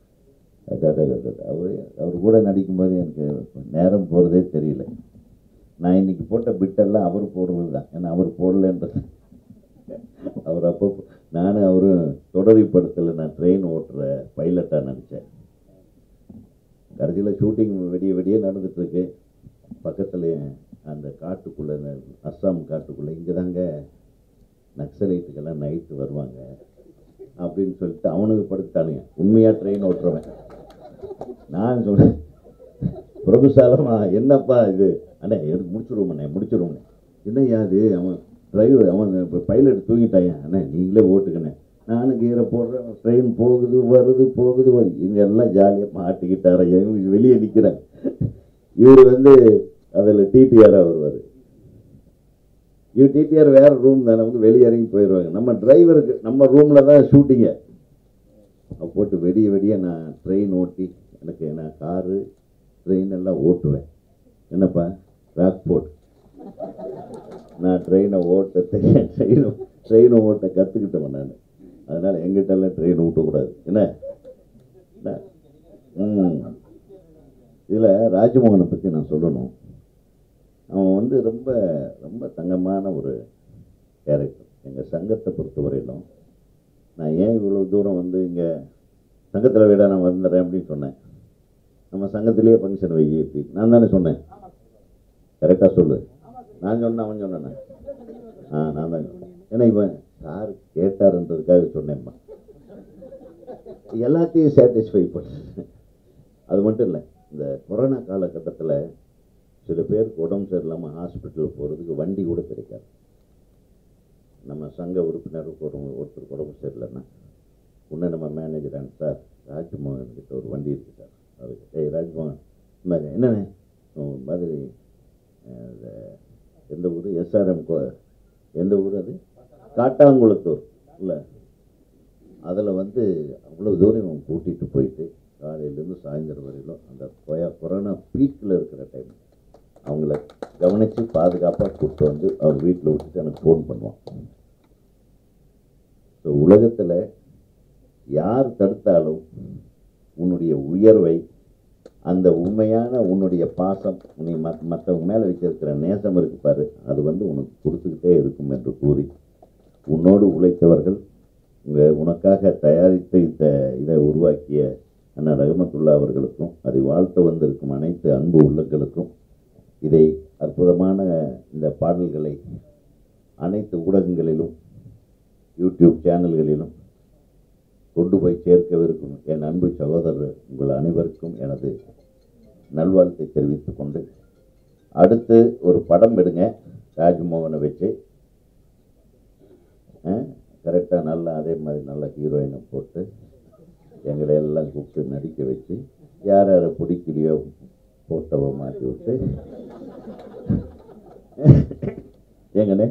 அவர் அவர் கூட நடிக்கும்போது எனக்கு நேரம் போகிறதே தெரியல நான் இன்னைக்கு போட்ட பிட்டெல்லாம் அவர் போடுறது தான் ஏன்னா அவர் போடலன்றது அவர் அப்போ நானும் அவரும் தொடரி படத்தில் நான் ட்ரெயின் ஓட்டுற பைலட்டாக நடித்தேன் கடைசியில் ஷூட்டிங் வெடிய வெடியே நடந்துட்டுருக்கு பக்கத்தில் அந்த காட்டுக்குள்ளே இந்த அஸ்ஸாம் காட்டுக்குள்ளே இங்கே தாங்க நக்சலைட்டுக்கெல்லாம் நைட்டு வருவாங்க அப்படின்னு சொல்லிட்டு அவனுக்கு படுத்தானுங்க உண்மையாக ட்ரெயின் ஓட்டுறவன் நான் சொல்கிறேன் பிரபுசாலமா என்னப்பா இது அண்ணே எடுத்து முடிச்சுருவோம்ண்ணே முடிச்சுருவோம்ண்ணே என்னய்யா அது அவன் டிரைவர் அவன் இப்போ பைலட் தூங்கிட்டாயா அண்ணே நீங்களே ஓட்டுக்கண்ணே நானும் கீரை போடுறேன் ட்ரெயின் போகுது வருது போகுது வருது இவங்க எல்லாம் ஜாலியாக மாட்டிக்கிட்டார இவங்க வெளியே நிற்கிறேன் இவர் வந்து அதில் டிடிஆராக வருவார் இவர் டிடிஆர் வேற ரூம் தான் நமக்கு வெளியே இறங்கி போயிடுவாங்க நம்ம டிரைவருக்கு நம்ம ரூமில் தான் ஷூட்டிங்க அப்ப போட்டு வெடிய வெடிய நான் ட்ரெயின் ஓட்டி எனக்கு நான் காரு ட்ரெயின் எல்லாம் ஓட்டுவேன் என்னப்பா ராக்போர்ட் நான் ட்ரெயினை ஓட்ட ட்ரெயினை ட்ரெயினை ஓட்ட கற்றுக்கிட்டவன் நான் அதனால் எங்கிட்டெல்லாம் ட்ரெயின் ஊட்டக்கூடாது என்ன என்ன? ம் இதில் ராஜமோகனை பற்றி நான் சொல்லணும் அவன் வந்து ரொம்ப ரொம்ப தங்கமான ஒரு கேரக்டர் எங்கள் சங்கத்தை பொறுத்தவரையிலும் நான் ஏன் இவ்வளோ தூரம் வந்து இங்கே சங்கத்தில் விட நான் வந்துடுறேன் அப்படின்னு சொன்னேன் நம்ம சங்கத்திலேயே ஃபங்க்ஷன் வை அப்படின்னு நான் தானே சொன்னேன் கரெக்டாக சொல்லு நான் சொன்னேன் அவன் சொன்னேன் ஆ நான் தான் சொன்னேன் ஏன்னா இவன் சார் கேட்டாருன்றதுக்காக சொன்னேன்மா எல்லாத்தையும் சாட்டிஸ்ஃபை பண்ண அது மட்டும் இல்லை இந்த கொரோனா காலகட்டத்தில் சில பேருக்கு உடம்பு சரியில்லாமல் ஹாஸ்பிட்டல் போகிறதுக்கு வண்டி கூட கிடைக்காது நம்ம சங்க உறுப்பினருக்கு ஒரு ஒருத்தர் உடம்பு சரியில்லைன்னா உடனே நம்ம மேனேஜரான சார் ராஜ்மோகன் கிட்ட ஒரு வண்டி இருக்கு சார் அவருக்கு ஏய் ராஜ்மோகன் இந்த மாதிரி என்னண்ணே உம், மாதிரி அஹ், இந்த எந்த ஊர் எஸ்ஆர்எம் கோ எந்த ஊர் அது காட்டாங்குளத்தூர் இல்லை அதில் வந்து அவ்வளோ தூரம் இவன் கூட்டிகிட்டு போயிட்டு காலையிலேருந்து சாயந்தரம் வரையிலும் அந்த கொய கொரோனா பீக்கில் இருக்கிற டைம் அவங்கள கவனித்து பாதுகாப்பாக கூப்பிட்டு வந்து அவர் வீட்டில் விட்டுட்டு எனக்கு ஃபோன் பண்ணுவான் ஸோ உலகத்தில் யார் தடுத்தாலும் உன்னுடைய உயர்வை அந்த உண்மையான உன்னுடைய பாசம் நீ மத் மற்றவங்க மேலே வச்சிருக்கிற நேசம் இருக்கு பாரு அது வந்து உனக்கு கொடுத்துக்கிட்டே இருக்கும் என்று கூறி உன்னோடு உழைத்தவர்கள் உங்க உனக்காக தயாரித்து இந்த இதை உருவாக்கிய அண்ணா ரஹமத்துல்லா அவர்களுக்கும் அதை வாழ்த்த வந்திருக்கும் அனைத்து அன்பு உள்ளங்களுக்கும் இதை அற்புதமான இந்த பாடல்களை அனைத்து ஊடகங்களிலும் யூடியூப் சேனல்களிலும் கொண்டு போய் சேர்க்கவிருக்கும் என் அன்பு சகோதரர் உங்கள் அனைவருக்கும் எனது நல்வாழ்த்தை தெரிவித்துக் கொண்டு அடுத்து ஒரு படம் எடுங்க ராஜ்மோகனை வச்சு கரெக்டாக நல்லா அதே மாதிரி நல்ல ஹீரோயினை போட்டு எங்களை எல்லாம் கூப்பிட்டு நடிக்க வச்சு யார் யாரை பிடிக்கலையோ போட்டோவை மாற்றி விட்டு எங்கண்ணே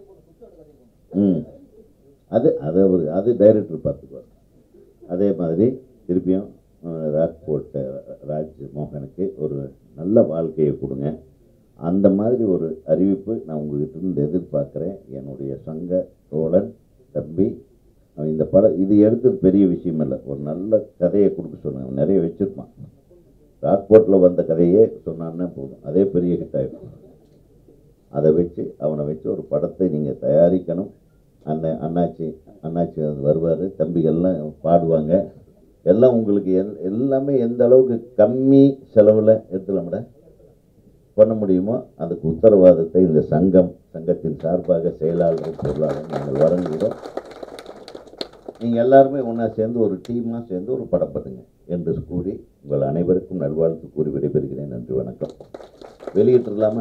ம் அது அது ஒரு அது டைரக்டர் பார்த்துக்குவார் அதே மாதிரி திருப்பியும் அஹ், ராஜ்கோட் ராஜ் மோகனுக்கு ஒரு நல்ல வாழ்க்கையை கொடுங்க அந்த மாதிரி ஒரு அறிவிப்பு நான் உங்ககிட்ட இருந்து எதிர்பார்க்குறேன் என்னுடைய சங்க தோழன் தம்பி அவன் இந்த படம் இது எடுத்தது பெரிய விஷயம் இல்லை ஒரு நல்ல கதையை கொடுக்க சொன்னாங்க அவன் நிறைய வச்சுருப்பான் ராக்போர்ட்டில் வந்த கதையே சொன்னான்னா போதும் அதே பெரிய ஹிட் ஆகிடும் அதை வச்சு அவனை வச்சு ஒரு படத்தை நீங்கள் தயாரிக்கணும் அண்ணன் அண்ணாச்சி அண்ணாச்சி வந்து வருவார் தம்பிகள்லாம் பாடுவாங்க எல்லாம் உங்களுக்கு எல் எல்லாமே எந்த அளவுக்கு கம்மி செலவில் எடுத்துலாம்ட பண்ண முடியுமோ அதுக்கு உத்தரவாதத்தை இந்த சங்கம் சங்கத்தின் சார்பாக செயலாளர் பொருளாளர் நாங்கள் வழங்குகிறோம் நீங்கள் எல்லாருமே ஒன்றா சேர்ந்து ஒரு டீமாக சேர்ந்து ஒரு படம் பண்ணுங்க என்று கூறி உங்கள் அனைவருக்கும் நல்வாழ்த்து கூறி விடைபெறுகிறேன் நன்றி வணக்கம் வெளியிட்டுலாமா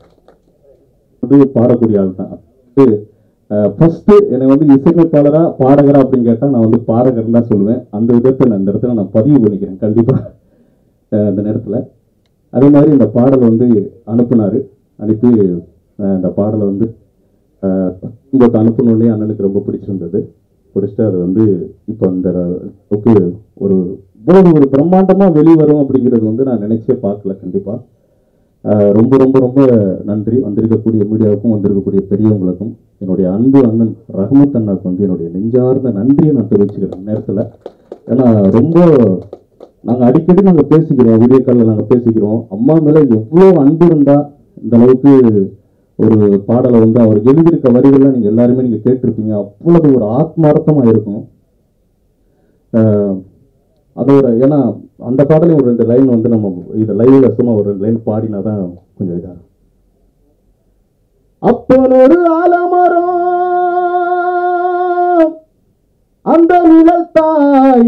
வந்து பாடக்கூடிய ஆள் தான் ஃபர்ஸ்ட் என்னை வந்து இசையமைப்பாளரா பாடகரா அப்படின்னு கேட்டா நான் வந்து பாடகர் தான் சொல்லுவேன் அந்த விதத்தை நான் இந்த இடத்துல நான் பதிவு பண்ணிக்கிறேன் கண்டிப்பா அஹ் இந்த நேரத்துல அதே மாதிரி இந்த பாடல் வந்து அனுப்புனாரு அனுப்பி அஹ் இந்த பாடலை வந்து அஹ் உங்களுக்கு அனுப்பினோடனே அண்ணனுக்கு ரொம்ப பிடிச்சிருந்தது பிடிச்சிட்டு அது வந்து இப்போ இந்த அளவுக்கு ஒரு இவ்வளவு ஒரு பிரம்மாண்டமா வெளிவரும் அப்படிங்கிறது வந்து நான் நினைச்சே பார்க்கல கண்டிப்பா ஆஹ் ரொம்ப ரொம்ப ரொம்ப நன்றி வந்திருக்கக்கூடிய மீடியாவுக்கும் வந்திருக்கக்கூடிய பெரியவங்களுக்கும் என்னுடைய அன்பு அண்ணன் ரஹமத் அண்ணாவுக்கு வந்து என்னுடைய நெஞ்சார்ந்த நன்றியை நான் தெரிவிச்சுக்கிறேன் இந்த நேரத்தில் ஏன்னா ரொம்ப நாங்கள் அடிக்கடி நாங்கள் பேசிக்கிறோம் வீடியோ காலில் நாங்கள் பேசிக்கிறோம் அம்மா மேலே எவ்வளோ அன்பு இருந்தால் இந்த அளவுக்கு ஒரு பாடலை வந்து அவர் எழுதியிருக்க வரிகள்லாம் நீங்கள் எல்லாருமே நீங்கள் கேட்டிருப்பீங்க அவ்வளவு ஒரு ஆத்மார்த்தமாக இருக்கும் ஆஹ் அதோட ஏன்னா அந்த பாடலையும் ஒரு ரெண்டு லைன் வந்து நம்ம இது லைவ்ல சும்மா ஒரு ரெண்டு லைன் பாடினா தான் கொஞ்சம் இதா இருக்கும். அப்பனொரு ஆலமரம் அந்த நிழல் தாய்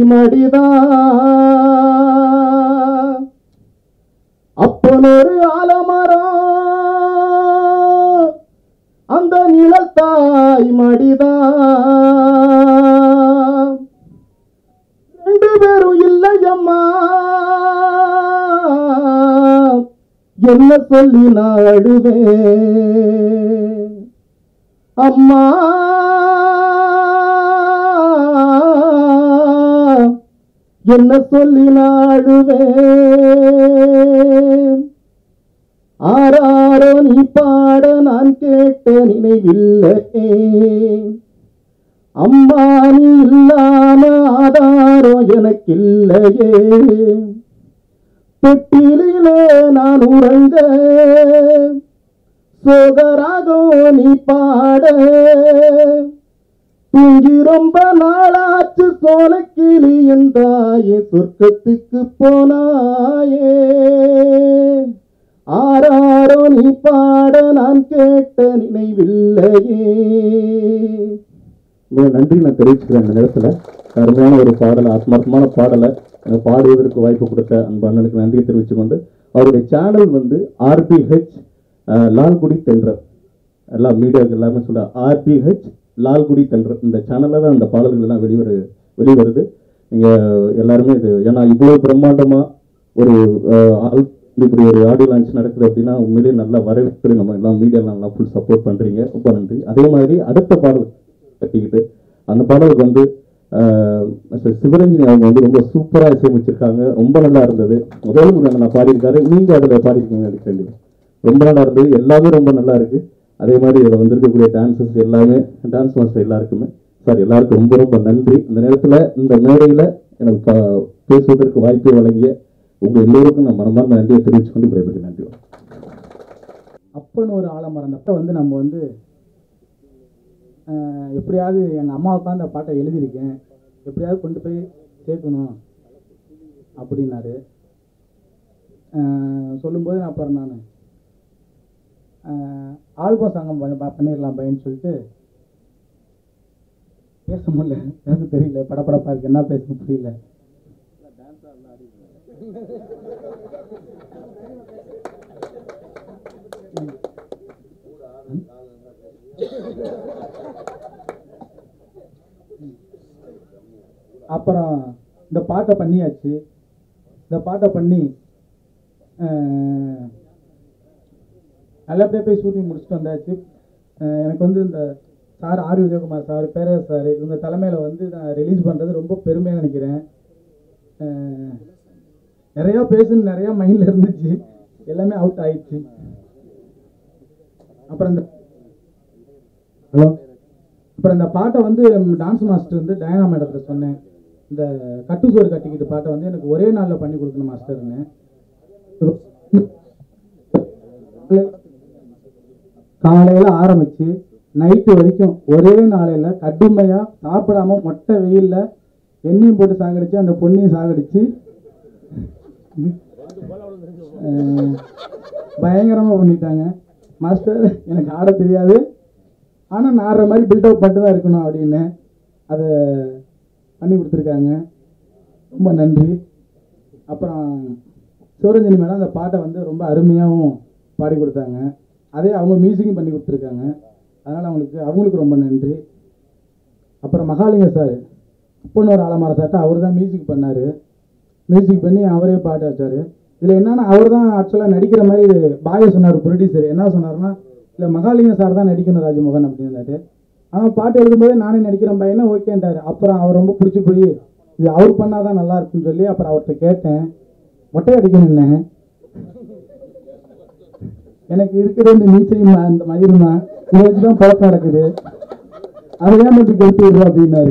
மடிதான் அப்பனொரு ஆலமரம் அந்த நிழல் தாய் மடிதான் ரெண்டு பேரும் இல்லையம்மா என்ன சொல்லி நாடுவேன் அம்மா என்ன சொல்லி நாடுவேன் ஆறாரோ நீ பாட நான் கேட்ட நினைவில்லையே அம்மா நீ இல்லாம ஆதாரம் எனக்கில்லையே தொட்டிலே நான் உறங்க சோகராகம் நீ பாட தூங்கி ரொம்ப நாளாச்சு சோனக்கிளி என்றாயே சொர்க்கத்துக்கு போனாயே ஆறாரோ நீ பாட நான் கேட்ட நினைவில்லையே மிக நன்றி நான் தெரிவிச்சுக்கிறேன் இந்த நேரத்தில் அருமையான ஒரு பாடலை ஆத்மார்த்தமான பாடலை எனக்கு பாடுவதற்கு வாய்ப்பு கொடுத்த அன்பு அண்ணனுக்கு நன்றியை தெரிவித்துக் கொண்டு அவருடைய சேனல் வந்து ஆர்பிஹெச் லால்குடி தென்றல் எல்லா மீடியாவுக்கு எல்லாமே சொல்ல ஆர்பிஹெச் லால்குடி தென்ற இந்த சேனலில் தான் அந்த பாடல்கள் எல்லாம் வெளிவரு வெளிவருது நீங்கள் எல்லாருமே இது ஏன்னா இவ்வளோ பிரம்மாண்டமாக ஒரு அஹ், ஆள் இப்படி ஒரு ஆடியோ லான்ச் நடக்குது அப்படின்னா உண்மையிலேயே நல்லா வரவேற்று நம்ம எல்லாம் மீடியாலாம் நல்லா ஃபுல் சப்போர்ட் பண்ணுறீங்க ரொம்ப நன்றி அதே மாதிரி அடுத்த பாடல் கட்டிக்கிட்டு அந்த பாடலுக்கு வந்து ஆஹ், Mr. சிவரஞ்சனி அவங்க வந்து ரொம்ப சூப்பராக இசையமைச்சிருக்காங்க ரொம்ப நல்லா இருந்தது முதல் முறை நான் பாடியிருக்காரு நீங்கள் அதில் பாடியிருக்கீங்க எனக்கு தெரியும் ரொம்ப நல்லா இருந்தது எல்லாமே ரொம்ப நல்லா இருக்கு அதே மாதிரி இதில் வந்திருக்கக்கூடிய டான்சர்ஸ் எல்லாமே டான்ஸ் மாஸ்டர் எல்லாருக்குமே சார் எல்லாருக்கும் ரொம்ப ரொம்ப நன்றி இந்த நேரத்தில் இந்த மேடையில் எனக்கு ப- பேசுவதற்கு வாய்ப்பை வழங்கிய உங்கள் எல்லோருக்கும் நான் மனமார்ந்த நன்றியை தெரிவிச்சு கொண்டு விடைபெறுகிறேன் நன்றி அப்பன்னு ஒரு ஆலமரம் அந்த அப்ப வந்து நம்ம வந்து ஆஹ், எப்படியாவது எங்கள் அம்மாவுக்கு அந்த பாட்டை எழுதியிருக்கேன் எப்படியாவது கொண்டு போய் சேர்க்கணும் அப்படின்னாரு ஆஹ், சொல்லும்போது நான் அப்புறம் நான் ஆல்பம் சாங்கம் பண்ண- ப- பண்ணிடலாம் பையன்னு சொல்லிட்டு பேச முடியல பேச தெரியல படப்படப்பா இருக்கு என்ன பேச புரியல அப்புறம் இந்த பாட்டை பண்ணியாச்சு இந்த பாட்டை பண்ணி அஹ், நல்லபடியாக போய் ஷூட்டிங் முடிச்சுட்டு வந்தாச்சு அஹ், எனக்கு வந்து இந்த sir R Vijayakumar sir Perarasu sir இவங்க தலைமையில் வந்து நான் ரிலீஸ் பண்ணுறது ரொம்ப பெருமையாக நினைக்கிறேன் அஹ், நிறையா பேசுன்னு நிறையா மைண்டில் இருந்துச்சு எல்லாமே அவுட் ஆயிடுச்சு அப்புறம் இந்த ஹலோ அப்புறம் இந்த பாட்டை வந்து டான்ஸ் மாஸ்டர் வந்து டயனா மேடத்துல சொன்னேன் இந்த கட்டு சோறு கட்டிக்கிட்டு பாட்டை வந்து எனக்கு ஒரே நாளில் பண்ணி கொடுக்கணும் மாஸ்டர்னு காலையில் ஆரம்பிச்சு நைட்டு வரைக்கும் ஒரே நாளையில் கடுமையாக சாப்பிடாம மொட்டை வெயிலில் எண்ணெயும் போட்டு சாகடிச்சு அந்த பொண்ணையும் சாகடிச்சு அஹ், பயங்கரமா பண்ணிட்டாங்க மாஸ்டர் எனக்கு ஆட தெரியாது ஆனால் நான் ஆடுற மாதிரி பில்டப் பண்ணிட்டு தான் இருக்கணும் அப்படின்னு அதை பண்ணி கொடுத்துருக்காங்க ரொம்ப நன்றி அப்புறம் சிவரஞ்சனி மேடம் அந்த பாட்டை வந்து ரொம்ப அருமையாகவும் பாடி கொடுத்தாங்க அதே அவங்க மியூசிக்கும் பண்ணி கொடுத்துருக்காங்க அதனால் அவங்களுக்கு அவங்களுக்கு ரொம்ப நன்றி அப்புறம் மகாலிங்க சார் அப்பன்னு ஒரு ஆலமர சாட்டை அவர் தான் மியூசிக் பண்ணார் மியூசிக் பண்ணி அவரே பாட்டு வச்சார் இதில் என்னன்னா அவர் தான் ஆக்சுவலாக நடிக்கிற மாதிரி இது பாய சொன்னார் ப்ரொடியூசர் என்ன சொன்னார்னா இல்லை மகாலிங்க சார் தான் நடிக்கணும் ராஜமோகன் அப்படின்னாரு ஆனால் பாட்டு எழுதும்போதே நானே நடிக்கிறேன் பையனா ஓகேன்ட்டார் அப்புறம் அவர் ரொம்ப பிடிச்சி போய் இது அவர் பண்ணால் தான் நல்லா இருக்கும்னு சொல்லி அப்புறம் அவர்கிட்ட கேட்டேன் மொட்டை அடிக்கணும்னே எனக்கு இருக்கிற இந்த மீசையும் ம- இந்த மயிரும் தான் இதை வச்சு தான் பழக்கம் நடக்குது அதை ஏன் இப்படி கெடுத்து விடுற அப்படின்னாரு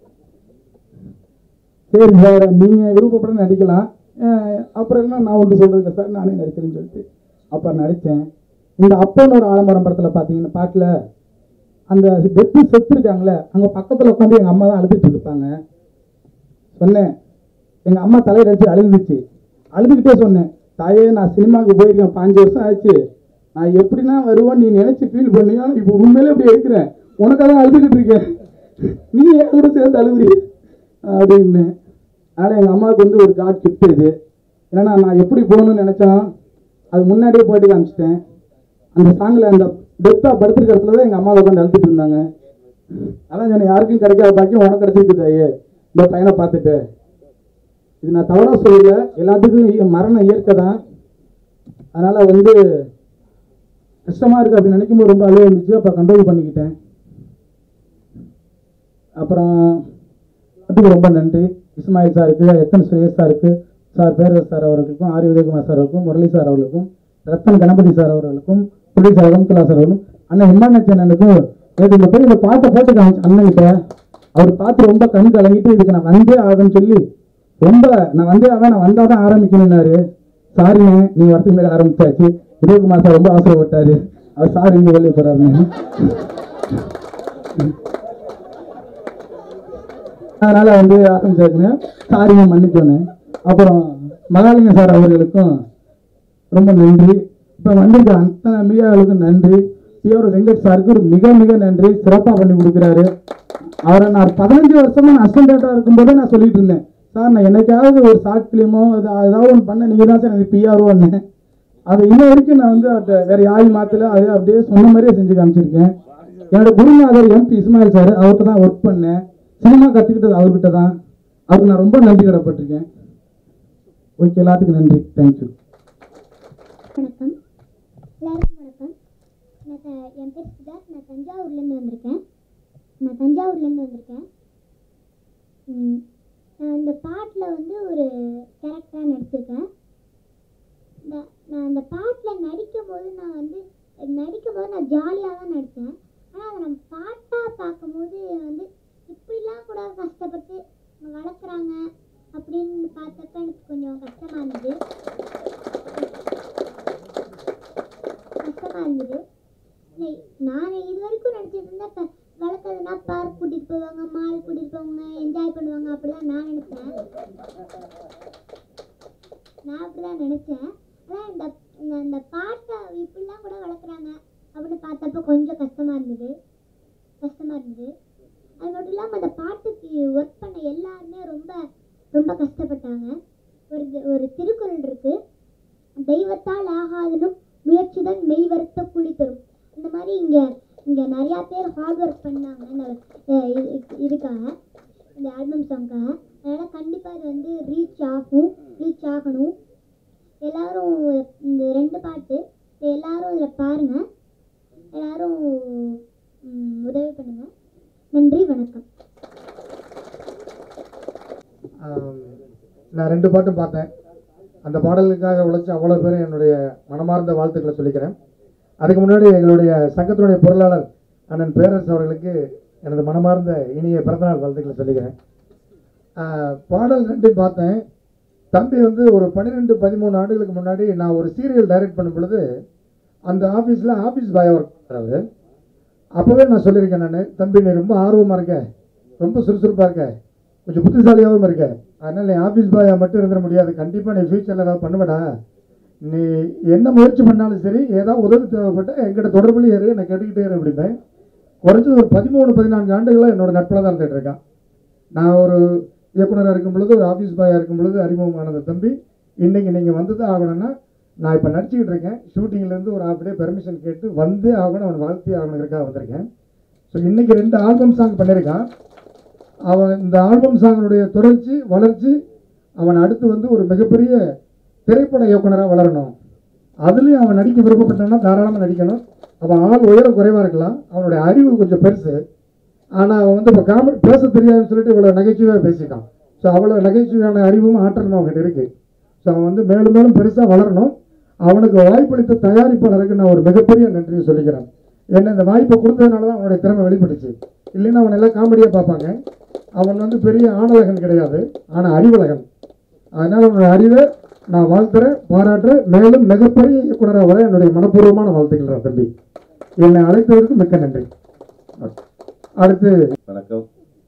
சரி சார் நீங்கள் விருப்பப்பட நடிக்கலாம் அஹ் அப்புறம் என்ன நான் ஒன்று சொல்கிறேன் சார் நானே நடிக்கிறேன்னு சொல்லிட்டு அப்புறம் நடித்தேன் இந்த அப்பன் ஒரு ஆலமரம் படத்தில் பார்த்தீங்கன்னா பாட்டில் அந்த டெத்து செத்துருக்காங்களே அங்கே பக்கத்தில் உட்காந்து எங்கள் அம்மா தான் அழுதுட்டு இருப்பாங்க சொன்னேன் எங்கள் அம்மா தலையில் அடிச்சு அழுதுச்சு அழுதுகிட்டே சொன்னேன் தாயே நான் சினிமாவுக்கு போயிருக்கேன் பாஞ்சு வருஷம் ஆச்சு நான் எப்படின்னா வருவேன் நீ நினைச்சு ஃபீல் பண்ணியோ இப்போ உண்மையிலே இப்படி இருக்கிறேன் உனக்காக அழுதுகிட்டு இருக்கேன் நீ என் கூட சேர்ந்து அழுகுறீ அப்படின்னு அதனால் எங்கள் அம்மாவுக்கு வந்து ஒரு காட் கிஃப்ட் இது ஏன்னா நான் எப்படி போகணும்னு நினச்சேனோ அது முன்னாடியே போயிட்டு காமிச்சிட்டேன் அந்த சாங்கில் அந்த டெத்தாக படுத்துருக்க இடத்துல தான் எங்கள் அம்மா உட்காந்து அழுதுட்டு இருந்தாங்க அதான் சொன்னேன் யாருக்கும் கிடைக்காத பாக்கியம் உனக்கு கிடைச்சிருக்கு தாயே இந்த பையனை பார்த்துட்டு இது நான் தவறாக சொல்லல எல்லாத்துக்கும் இ- மரணம் இயற்கை தான் அதனால் வந்து கஷ்டமாக இருக்குது அப்படின்னு நினைக்கும் போது ரொம்ப அழுவ இருந்துச்சு அப்புறம் கண்ட்ரோல் பண்ணிக்கிட்டேன் அப்புறம் அதுக்கு ரொம்ப நன்றி இஸ்மாயில் சாருக்கு எத்தனை சுரேஷ் சாருக்கு சார் பேரரசு சார் அவர்களுக்கும் ஆரி உதயகுமார் சார் அவர்களுக்கும் முரளி சார் அவர்களுக்கும் ரத்தன் கணபதி சார் அவர்களுக்கும் புரொடியூசர் அகமத்துல்லா சார் அவர்களும் அண்ணன் ஹிமானச்சன் அண்ணனுக்கும் நேற்று இந்த பேர் இந்த பாட்டை போட்டு காமிச்சு அண்ணன்கிட்ட அவர் பார்த்து ரொம்ப கண் கலங்கிட்டு இதுக்கு நான் வந்தே ஆகணும்னு சொல்லி ரொம்ப நான் வந்தே ஆவேன் நான் வந்தால் தான் ஆரம்பிக்கணும்னாரு சாரிண்ணே நீங்கள் வரத்துக்கு மேலே ஆரம்பிச்சாச்சு உதயகுமார் சார் ரொம்ப அவசரப்பட்டாரு அவர் சார் இங்கே வெளியே போகிறாருன்னு அதனால வந்து ஆரம்பிச்சாச்சுங்க சாரிங்க மன்னிச்சோன்னு அப்புறம் மகாலிங்க சார் அவர்களுக்கும் ரொம்ப நன்றி இப்போ வந்திருக்க அத்தனை மீடியாவுக்கும் நன்றி பிஆர் வெங்கட் சாருக்கு ஒரு மிக மிக நன்றி சிறப்பாக பண்ணி கொடுக்குறாரு அவரை நான் பதினஞ்சு வருஷமா நான் அசிஸ்டண்டாக இருக்கும்போதே நான் சொல்லிட்டு இருந்தேன் சார் நான் என்னைக்காவது ஒரு ஷார்ட் ஃபிலிமோ ஏதாவது ஒன்று பண்ண நீங்கள் தான் சார் எனக்கு பிஆர்ஓன்னு அதை இன்ன வரைக்கும் நான் வந்து அவர்கிட்ட வேற யாரையும் மாற்றல அதே அப்படியே சொன்ன மாதிரியே செஞ்சு காமிச்சிருக்கேன் என்னோட குருநாதர் எம்பி இஸ்மாயில் சார் அவர்கிட்ட தான் ஒர்க் பண்ணேன் சினிமா கற்றுக்கிட்டது அவர்கிட்ட தான் அவருக்கு நான் ரொம்ப நன்றி கடப்பட்டிருக்கேன் ஓகே எல்லாத்துக்கும் நன்றி தேங்க்யூ வணக்கம் எல்லாருக்கும் வணக்கம் நான் த- என் பேர் சித்தார்த் நான் தஞ்சாவூர்லேருந்து வந்திருக்கேன் நான் தஞ்சாவூர்லேருந்து வந்திருக்கேன் ம், நான் இந்த பாட்டில் வந்து ஒரு கேரக்டராக நடிச்சிருக்கேன் இந்த நான் அந்த பாட்டில் நடிக்கும் போது நான் வந்து நடிக்கும் போது நான் ஜாலியாக தான் நடித்தேன் ஆனால் அதை நம்ம பாட்டாக பார்க்கும்போது வந்து இப்படிலாம் கூட கஷ்டப்பட்டு வளர்க்குறாங்க அப்படின்னு பார்த்தப்ப எனக்கு கொஞ்சம் கஷ்டமாக இருந்தது கஷ்டமாக இருந்தது நெய்- நான் இது வரைக்கும் நினச்சிட்டு இருந்தேன் இப்போ வளர்க்குறதுனா பார்க் கூட்டிகிட்டு போவாங்க மால் கூட்டிகிட்டு போவாங்க என்ஜாய் பண்ணுவாங்க அப்படிதான் நான் நினச்சேன் நான் அப்படிதான் நினச்சேன் ஆனால் இந்த இந்த- இந்த பாட்டை இப்படிலாம் கூட வளர்க்குறாங்க அப்படின்னு பார்த்தப்ப கொஞ்சம் கஷ்டமாக இருந்தது கஷ்டமாக இருந்தது அது மட்டும் இல்லாமல் அந்த பாட்டுக்கு ஒர்க் பண்ண எல்லாருமே ரொம்ப ரொம்ப கஷ்டப்பட்டாங்க ஒரு ஒரு திருக்குறள் இருக்கு தெய்வத்தால் ஆகாதனும் முயற்சிதான் மெய் வருத்த கூலி தரும் இந்த மாதிரி இங்கே இங்கே நிறையா பேர் ஹார்ட் ஒர்க் பண்ணாங்க இந்த அஹ், இது- இதுக்காக இந்த ஆல்பம் சாங்க்காக அதனால் கண்டிப்பாக இது வந்து ரீச் ஆகும் ரீச் ஆகணும் எல்லாரும் இந்த ரெண்டு பாட்டு இதை எல்லாரும் இதில் பாருங்கள் எல்லாரும் ம், உதவி பண்ணுங்கள் நன்றி வணக்கம் ஆம், நான் ரெண்டு பாட்டும் பார்த்தேன் அந்த பாடலுக்காக உழைச்ச அவ்வளோ பேரும் என்னுடைய மனமார்ந்த வாழ்த்துக்களை சொல்லிக்கிறேன் அதுக்கு முன்னாடி எங்களுடைய சங்கத்தினுடைய பொருளாளர் அண்ணன் பேரரசு அவர்களுக்கு எனது மனமார்ந்த இனிய பிறந்தநாள் வாழ்த்துக்களை சொல்லிக்கிறேன் ஆ, பாடல் ரெண்டு பார்த்தேன் தம்பி வந்து ஒரு பன்னிரெண்டு பதிமூணு ஆண்டுகளுக்கு முன்னாடி நான் ஒரு சீரியல் டைரக்ட் பண்ணும் பொழுது அந்த ஆஃபீஸில் ஆஃபீஸ் பாய் ஒர்க் பண்ணுறாரு அப்போவே நான் சொல்லியிருக்கேன் நான் தம்பி நீ ரொம்ப ஆர்வமாக இருக்க ரொம்ப சுறுசுறுப்பாக இருக்க கொஞ்சம் புத்திசாலியாகவும் இருக்க அதனால் நீ ஆஃபீஸ் பாயாக மட்டும் இருந்துட முடியாது கண்டிப்பாக நீ ஃப்யூச்சரில் ஏதாவது பண்ணுவடா நீ என்ன முயற்சி பண்ணாலும் சரி ஏதாவது உதவி தேவைப்பட்ட என்கிட்ட தொடர்புலையே இரு நான் கேட்டுக்கிட்டே இரு அப்படிம்பேன் குறைஞ்சது ஒரு பதிமூணு பதினான்கு ஆண்டுகளாக என்னோட நட்பில் தான் இருந்துகிட்டு இருக்கான் நான் ஒரு இயக்குனராக இருக்கும் பொழுது ஒரு ஆஃபீஸ் பாயாக இருக்கும் பொழுது அறிமுகமானது தம்பி இன்னைக்கு நீங்கள் வந்து தான் ஆகணும்னா நான் இப்போ நடிச்சுக்கிட்டு இருக்கேன் ஷூட்டிங்லேருந்து ஒரு ஹாஃப் டே பெர்மிஷன் கேட்டு வந்து ஆகணும் அவனை வாழ்த்தி ஆகணுங்கிறக்காக வந்திருக்கேன் ஸோ இன்னைக்கு ரெண்டு ஆல்பம் சாங் பண்ணியிருக்கான் அவன் இந்த ஆல்பம் சாங்கினுடைய தொடர்ச்சி வளர்ச்சி அவன் அடுத்து வந்து ஒரு மிகப்பெரிய திரைப்பட இயக்குனராக வளரணும் அதுலேயும் அவன் நடிக்க விருப்பப்பட்டான்னா தாராளமாக நடிக்கணும் அவன் ஆள் உயரம் குறைவாக இருக்கலாம் அவனுடைய அறிவு கொஞ்சம் பெருசு ஆனால் அவன் வந்து இப்போ காமெடி பேச தெரியாதுன்னு சொல்லிட்டு இவ்வளோ நகைச்சுவையாக பேசிட்டான் ஸோ அவ்வளோ நகைச்சுவையான அறிவும் ஆற்றலும் அவன்கிட்ட இருக்குது ஸோ அவன் வந்து மேலும் மேலும் பெருசாக வளரணும் அவனுக்கு வாய்ப்பளித்த தயாரிப்பாளருக்கு நான் ஒரு மிகப்பெரிய நன்றியை சொல்லிக்கிறேன் ஏன்னா இந்த வாய்ப்பை கொடுத்ததுனால தான் அவனுடைய திறமை வெளிப்பட்டுச்சு இல்லைன்னா அவன் எல்லாம் காமெடியாக பார்ப்பாங்க அவன் வந்து பெரிய ஆணழகன் கிடையாது ஆனால் அறிவழகன் அதனால் அவனுடைய அறிவை நான் வாழ்த்துறேன் பாராட்டுறேன் மேலும் மிகப்பெரிய இயக்குனராக வர என்னுடைய மனப்பூர்வமான வாழ்த்துக்கள் தம்பி என்னை அழைத்ததற்கு மிக்க நன்றி அடுத்து வணக்கம்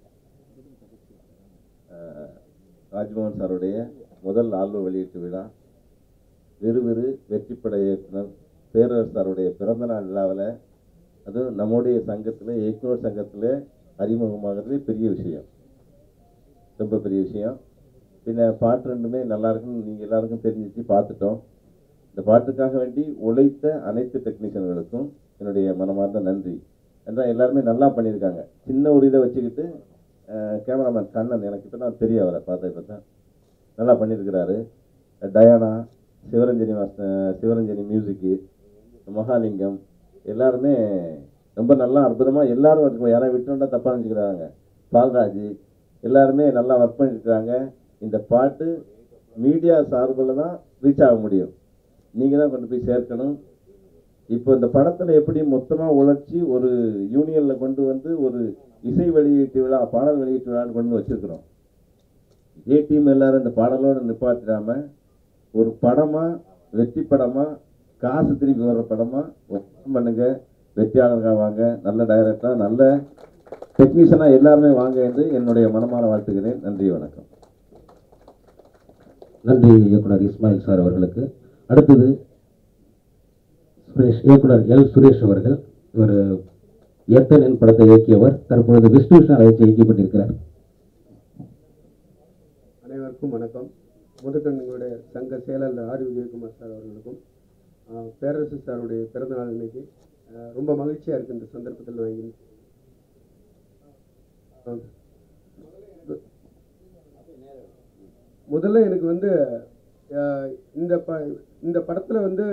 அஹ், ராஜ்மோகன் சாருடைய முதல் ஆல்பம் வெளியீட்டு விழா விறுவிறு வெற்றிப்பட இயக்குனர் பேரரசு சாருடைய பிறந்தநாள் விழாவில் அதுவும் நம்முடைய சங்கத்தில் இயக்குனர் சங்கத்தில் அறிமுகமாகிறது பெரிய விஷயம் ரொம்ப பெரிய விஷயம் பின்ன பாட்டு ரெண்டுமே நல்லா இருக்குன்னு நீங்கள் எல்லாருக்கும் தெரிஞ்சிச்சு பார்த்துட்டோம் இந்த பாட்டுக்காக வேண்டி உழைத்த அனைத்து டெக்னீஷியன்களுக்கும் என்னுடைய மனமார்ந்த நன்றி என்றால் எல்லாருமே நல்லா பண்ணியிருக்காங்க சின்ன ஒரு இதை வச்சுக்கிட்டு கேமராமேன் கண்ணன் எனக்கு இப்போ தான் தெரிய அவரை பார்த்தா இப்போ தான் நல்லா பண்ணியிருக்கிறாரு Diana Sivaranjani master Sivaranjani music Mahalingam எல்லாருமே ரொம்ப நல்லா அற்புதமாக எல்லாரும் இருக்கும் யாராவது விட்டுண்டா தப்பாக நினச்சிக்கிறாங்க பால்ராஜ் எல்லாருமே நல்லா ஒர்க் பண்ணியிருக்கிறாங்க இந்த பாட்டு மீடியா சார்பில் தான் ரீச் ஆக முடியும் நீங்கள் தான் கொண்டு போய் சேர்க்கணும் இப்போ இந்த படத்தில் எப்படி மொத்தமாக உழைச்சி ஒரு யூனியனில் கொண்டு வந்து ஒரு இசை வெளியீட்டு விழா பாடல் வெளியீட்டு விழான்னு கொண்டு வந்து வச்சிருக்கிறோம் ஏ டீம் எல்லாரும் இந்த பாடலோடு நிப்பாட்டிடாம ஒரு படமா வெற்றி படமா காசு திருப்பி வர்ற படமா ஒர்க் பண்ணுங்க வெற்றியாளர்கள் வாங்க நல்ல டைரக்டரா நல்ல டெக்னீஷியனா எல்லாருமே வாங்க என்று என்னுடைய மனமார வாழ்த்துகிறேன் நன்றி வணக்கம் நன்றி இயக்குனர் இஸ்மாயில் சார் அவர்களுக்கு அடுத்தது சுரேஷ் இயக்குனர் எல் சுரேஷ் அவர்கள் இவர் எத்தன் படத்தை இயக்கியவர் தற்பொழுது விஷ்ணு விஷாலை வச்சு இயக்கப்பட்டிருக்கிறார் அனைவருக்கும் வணக்கம் முதுகண்ணுடைய சங்க செயலாளர் ஆர் விஜயகுமார் சார் அவர்களுக்கும் ஆஹ், பேரரசு சாருடைய பிறந்தநாள் இன்னைக்கு அஹ், ரொம்ப மகிழ்ச்சியாக இருக்குது இந்த சந்தர்ப்பத்தில் வாங்கி அஹ், முதல்ல எனக்கு வந்து அஹ், இந்த ப இந்த படத்தில் வந்து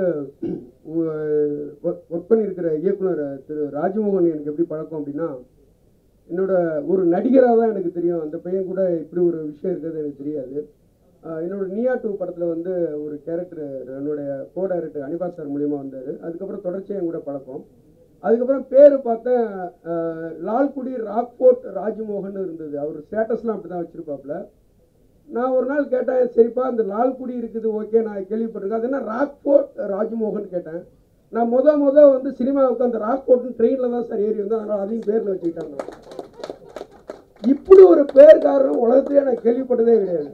ஒர்க் பண்ணியிருக்கிற இயக்குனர் திரு ராஜமோகன் எனக்கு எப்படி பழக்கம் அப்படின்னா என்னோட ஒரு நடிகராக தான் எனக்கு தெரியும் அந்த பையன் கூட இப்படி ஒரு விஷயம் இருக்கிறது எனக்கு தெரியாது ஆஹ் என்னோட நியா டூ படத்தில் வந்து ஒரு கேரக்டர் என்னுடைய கோ டைரக்டர் அனிபா சார் மூலியமாக வந்தார் அதுக்கப்புறம் தொடர்ச்சியாக என் கூட பழக்கம் அதுக்கப்புறம் பேர் பார்த்தேன் ஆஹ் லால்குடி ராக்போர்ட் ராஜ்மோகன் இருந்தது அவர் ஸ்டேட்டஸ்லாம் அப்படி தான் வச்சுருப்பாப்புல நான் ஒரு நாள் கேட்டேன் சரிப்பா அந்த லால்குடி இருக்குது ஓகே நான் கேள்விப்பட்டிருக்கேன் அது என்ன ராக்போர்ட் ராஜ்மோகன் கேட்டேன் நான் முத முத வந்து சினிமாவுக்கு அந்த ராக்போர்ட்னு ட்ரெயினில் தான் சார் ஏறி வந்தேன் அதனால் அதையும் பேரில் வச்சுக்கிட்டாங்க இப்படி ஒரு பேர் காரணம் உலகத்திலே நான் கேள்விப்பட்டதே கிடையாது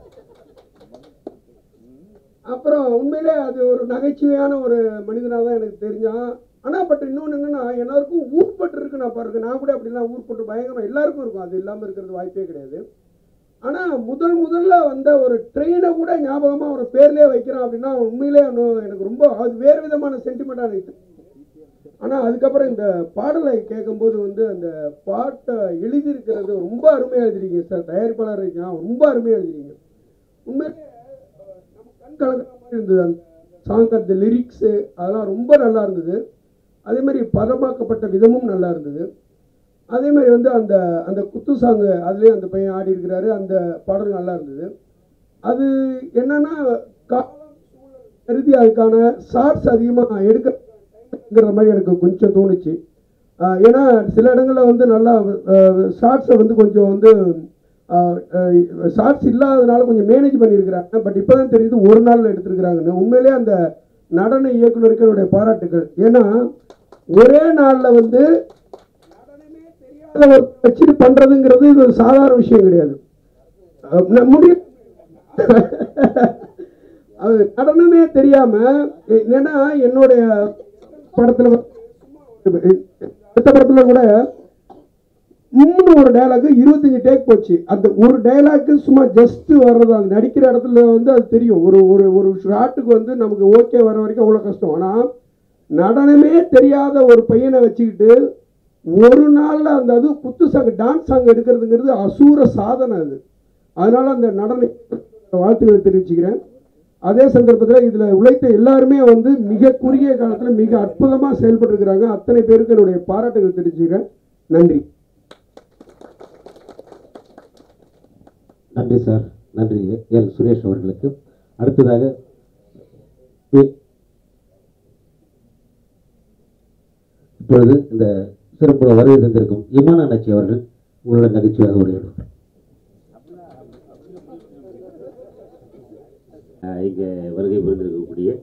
அப்புறம் உண்மையிலே அது ஒரு நகைச்சுவையான ஒரு மனிதனாக தான் எனக்கு தெரிஞ்சான் ஆனால் பட் இன்னொன்று என்னன்னா எல்லாருக்கும் ஊர்பட்டு இருக்கு நான் பாருங்க நான் கூட அப்படிலாம் ஊர்பட்டு பயங்கரம் எல்லாருக்கும் இருக்கும் அது இல்லாமல் இருக்கிறது வாய்ப்பே கிடையாது ஆனால் முதல் முதல்ல வந்த ஒரு ட்ரெயினை கூட ஞாபகமாக ஒரு பேர்லேயே வைக்கிறான் அப்படின்னா உண்மையிலே இன்னும் எனக்கு ரொம்ப அது வேறு விதமான சென்டிமெண்ட்டாக எனக்கு ஆனால் அதுக்கப்புறம் இந்த பாடலை கேட்கும்போது வந்து அந்த பாட்டை எழுதியிருக்கிறது ரொம்ப அருமையாக எழுதிருக்கீங்க சார் தயாரிப்பாளர் இருக்கீங்க ரொம்ப அருமையாக எழுதிருக்கீங்க உண்மையிலே நம்ம கண் கலக்கிற மாதிரி இருந்தது அந்த சாங் அந்த லிரிக்ஸு அதெல்லாம் ரொம்ப நல்லா இருந்தது அதே மாதிரி பதமாக்கப்பட்ட விதமும் நல்லா இருந்தது அதே மாதிரி வந்து அந்த அந்த குத்து சாங்கு அதுலேயும் அந்த பையன் ஆடி இருக்கிறாரு அந்த பாடல் நல்லா இருந்தது அது என்னன்னா காலம் சூழல் கருதி அதுக்கான ஷார்ட்ஸ் அதிகமாக எடுக்கிற மாதிரி எனக்கு கொஞ்சம் தோணுச்சு ஆஹ் ஏன்னா சில இடங்களில் வந்து நல்லா ஷார்ட்ஸை வந்து கொஞ்சம் வந்து ஷார்ட்ஸ் இல்லாததுனால கொஞ்சம் மேனேஜ் பண்ணியிருக்கிறாங்க பட் இப்போ தான் தெரியுது ஒரு நாளில் எடுத்திருக்கிறாங்கன்னு உண்மையிலே அந்த நடன இயக்குனருக்கு என்னுடைய பாராட்டுகள் ஏன்னா ஒரே நாளில் வந்து அதை வச்சுட்டு பண்றதுங்கிறது இது ஒரு சாதாரண விஷயம் கிடையாது அஹ் நான் முடி அது நடனமே தெரியாம ஏன்னா என்னுடைய படத்துல வந்து- அடுத்த படத்துல கூட மூணு ஒரு டைலாக் இருபத்தஞ்சு டேக் போச்சு அந்த ஒரு டைலாக்கு சும்மா ஜஸ்ட் வர்றது அந்த நடிக்கிற இடத்துல வந்து அது தெரியும் ஒரு ஒரு ஒரு ஷாட்டுக்கு வந்து நமக்கு ஓகே வர வரைக்கும் அவ்வளோ கஷ்டம் ஆனால் நடனமே தெரியாத ஒரு பையனை வச்சுக்கிட்டு ஒரு நாளில் அந்த அது குத்து சாங் டான்ஸ் சாங் எடுக்கிறதுங்கிறது அசூர சாதனை அது அதனால அந்த நடன வாழ்த்துக்களை தெரிவிச்சுக்கிறேன் அதே சந்தர்ப்பத்தில் இதில் உழைத்த எல்லாருமே வந்து மிக குறுகிய காலத்தில் மிக அற்புதமாக செயல்பட்டுருக்கிறாங்க அத்தனை பேருக்கு என்னுடைய பாராட்டுகள் தெரிவிச்சுக்கிறேன் நன்றி நன்றி சார் நன்றி எல் சுரேஷ் அவர்களுக்கு அடுத்ததாக இ- இப்பொழுது இந்த சிறப்புல வருகை தந்திருக்கும் இமானா நச்சி அவர்கள் உங்களோட நகைச்சுவையாக உரையாடுவார் ஆஹ் இங்கே வருகை புரிந்திருக்கக்கூடிய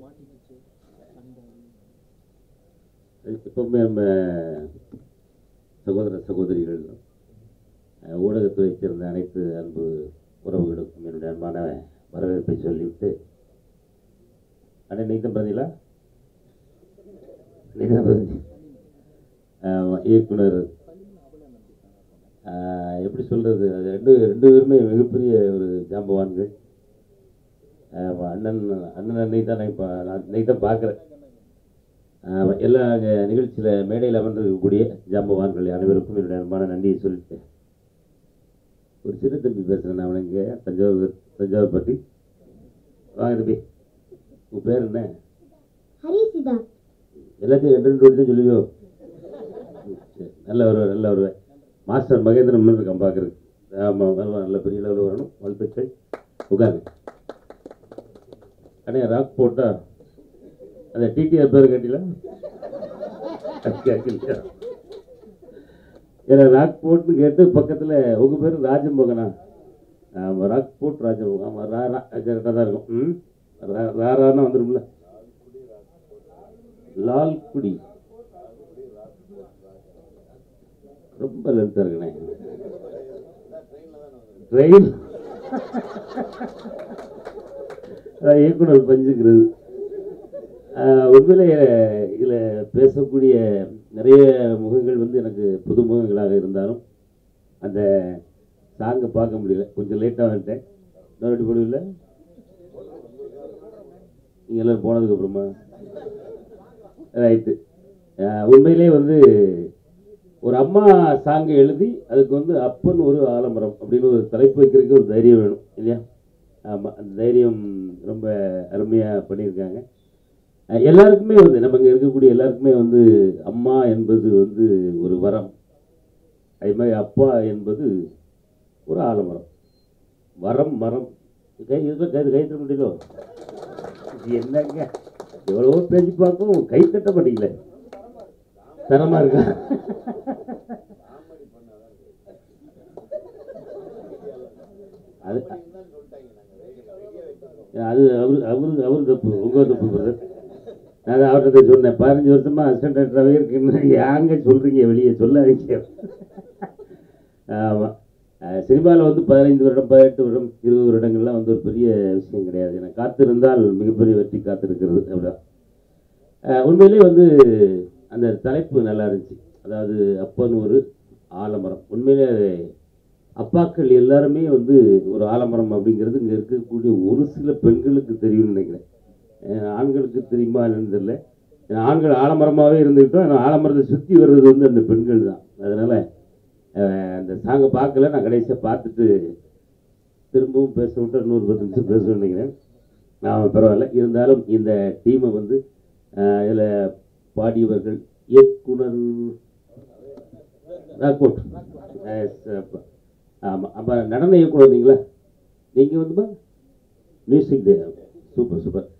எப்பவுமே நம்ம சகோதர சகோதரிகள் ஆஹ் ஊடகத்துறையைச் சேர்ந்த அனைத்து அன்பு உறவுகளுக்கும் என்னுடைய அன்பான வரவேற்பை சொல்லிவிட்டு அண்ணே நீத்தம் பிரதிலா நீத்தம் பிரதி ஆஹ் இயக்குனர் ஆஹ் எப்படி சொல்றது அது ரெண்டு ரெண்டு பேருமே மிகப்பெரிய ஒரு ஜாம்பவான்கள் ஆமா, அண்ணன் அண்ணன் அன்னைக்கு தான் நான் இப்போ நான் இன்னைக்கு தான் பார்க்குறேன் எல்லா நிகழ்ச்சியில் மேடையில் அமர்ந்திருக்கக்கூடிய ஜாம்பவான்கள் அனைவருக்கும் என்னுடைய அன்பான நன்றியை சொல்லிட்டு ஒரு சின்ன தம்பி பேசுகிறேன் நான் அவனுங்க தஞ்சாவூர் தஞ்சாவூர் பற்றி வாங்க தம்பி உன் பேர் என்ன ஹரி சித்தார்த் எல்லாத்தையும் ரெண்டு ரெண்டு வாட்டி தான் சொல்லுவியோ சரி, நல்ல வருவேன் நல்ல வருவேன் மாஸ்டர் மகேந்திரன் முன்னாடி இருக்கான் பார்க்குறது ஆமாம் வருவான் நல்ல பெரிய லெவலில் வரணும் வாழ்த்துக்கள் உட்காருங்க அண்ணே ராக் போட்டா அந்த டிடிஆர் பேர் கேட்டீங்களா அது கேட்கலையா ஏன்னா ராக் போட்னு கேட்டு பக்கத்தில் உங்கள் பேர் ராஜமோகனா ஆமாம் ராக் போட் ராஜமோகன் ஆமாம் ரா ரா கரெக்டாக தான் இருக்கும் ம் ரா ரா ரான்னா வந்துடும்ல லால்குடி ரொம்ப லென்த்தாக இருக்குண்ணே ட்ரெயின் அதான் இயக்குனர் பஞ்சுக்கிறது ஆஹ் உண்மையிலே இதில் பேசக்கூடிய நிறைய முகங்கள் வந்து எனக்கு புது முகங்களாக இருந்தாலும் அந்த சாங்கை பார்க்க முடியல கொஞ்சம் லேட்டாக வந்துட்டேன் இன்னொரு போடுவில்ல நீங்கள் எல்லோரும் போனதுக்கப்புறமா ரைட்டு அஹ் உண்மையிலே வந்து ஒரு அம்மா சாங்கை எழுதி அதுக்கு வந்து அப்பன் ஒரு ஆலமரம் அப்படின்னு ஒரு தலைப்பு வைக்கிறதுக்கு ஒரு தைரியம் வேணும் இல்லையா ஆமாம் அந்த தைரியம் ரொம்ப அருமையாக பண்ணியிருக்காங்க அஹ் எல்லாருக்குமே வந்து நம்ம இங்கே இருக்கக்கூடிய எல்லாருக்குமே வந்து அம்மா என்பது வந்து ஒரு வரம் அதே மாதிரி அப்பா என்பது ஒரு ஆலமரம் வரம் மரம் கை இதில் கை கை தட்ட முடியல இது என்னங்க எவ்வளவோ பேசி பார்க்கும் கை தட்ட மாட்டீங்களே தரமா இருக்கா அது அது அவரு அவரு அவரு தப்பு உங்க தப்பு பிரதர் நான் அவர்கிட்ட சொன்னேன் பதினஞ்சு வருஷமா அசிஸ்டன்ட் டைரக்டராகவே இருக்குன்னு யாங்க சொல்றீங்க வெளியே சொல்லாதீங்க ஆமாம் சினிமாவில் வந்து பதினைந்து வருடம் பதினெட்டு வருடம் இருபது வருடங்கள்லாம் வந்து ஒரு பெரிய விஷயம் கிடையாது ஏன்னா காத்திருந்தால் மிகப்பெரிய வெற்றி காத்திருக்கிறது அப்படிதான் அஹ் உண்மையிலே வந்து அந்த தலைப்பு நல்லா இருந்துச்சு அதாவது அப்பன் ஒரு ஆலமரம் உண்மையிலே அப்பாக்கள் எல்லாருமே வந்து ஒரு ஆலமரம் அப்படிங்கிறது இங்கே இருக்கக்கூடிய ஒரு சில பெண்களுக்கு தெரியும்னு நினைக்கிறேன் அஹ் ஆண்களுக்கு தெரியுமா என்னன்னு தெரியல ஏன்னா ஆண்கள் ஆலமரமாகவே இருந்துக்கிட்டோம் ஆனால் ஆலமரத்தை சுற்றி வர்றது வந்து அந்த பெண்கள் தான் அதனால் அந்த சாங்கை பார்க்கல நான் கடைசியாக பார்த்துட்டு திரும்பவும் பேச விட்டு நூறு பத்து நிமிஷம் பேசணும்னு நினைக்கிறேன் நான் பரவாயில்ல இருந்தாலும் இந்த டீமை வந்து இதில் பாடியவர்கள் இயக்குனர் ராக்கோட் ஆமாம் அப்போ நடன இயக்குனர் நீங்களா நீங்கள் வந்துமா மியூசிக் டே சூப்பர் சூப்பர்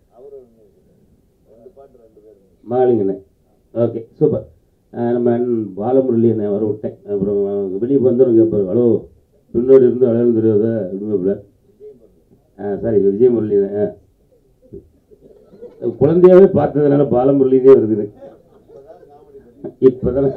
மாலிங்கண்ணே ஓகே சூப்பர் நம்ம அண்ணன் பாலமுரளி அண்ணன் வர விட்டேன் அப்புறம் வெளியே வந்தவங்க கேட்பாரு ஹலோ பின்னாடி இருந்து அடையாளம் தெரியாதா அப்படின்னு ஆ சாரி விஜய் முரளி ஆ குழந்தையாவே பார்த்ததுனால பாலமுரளினே வருது இப்போதான்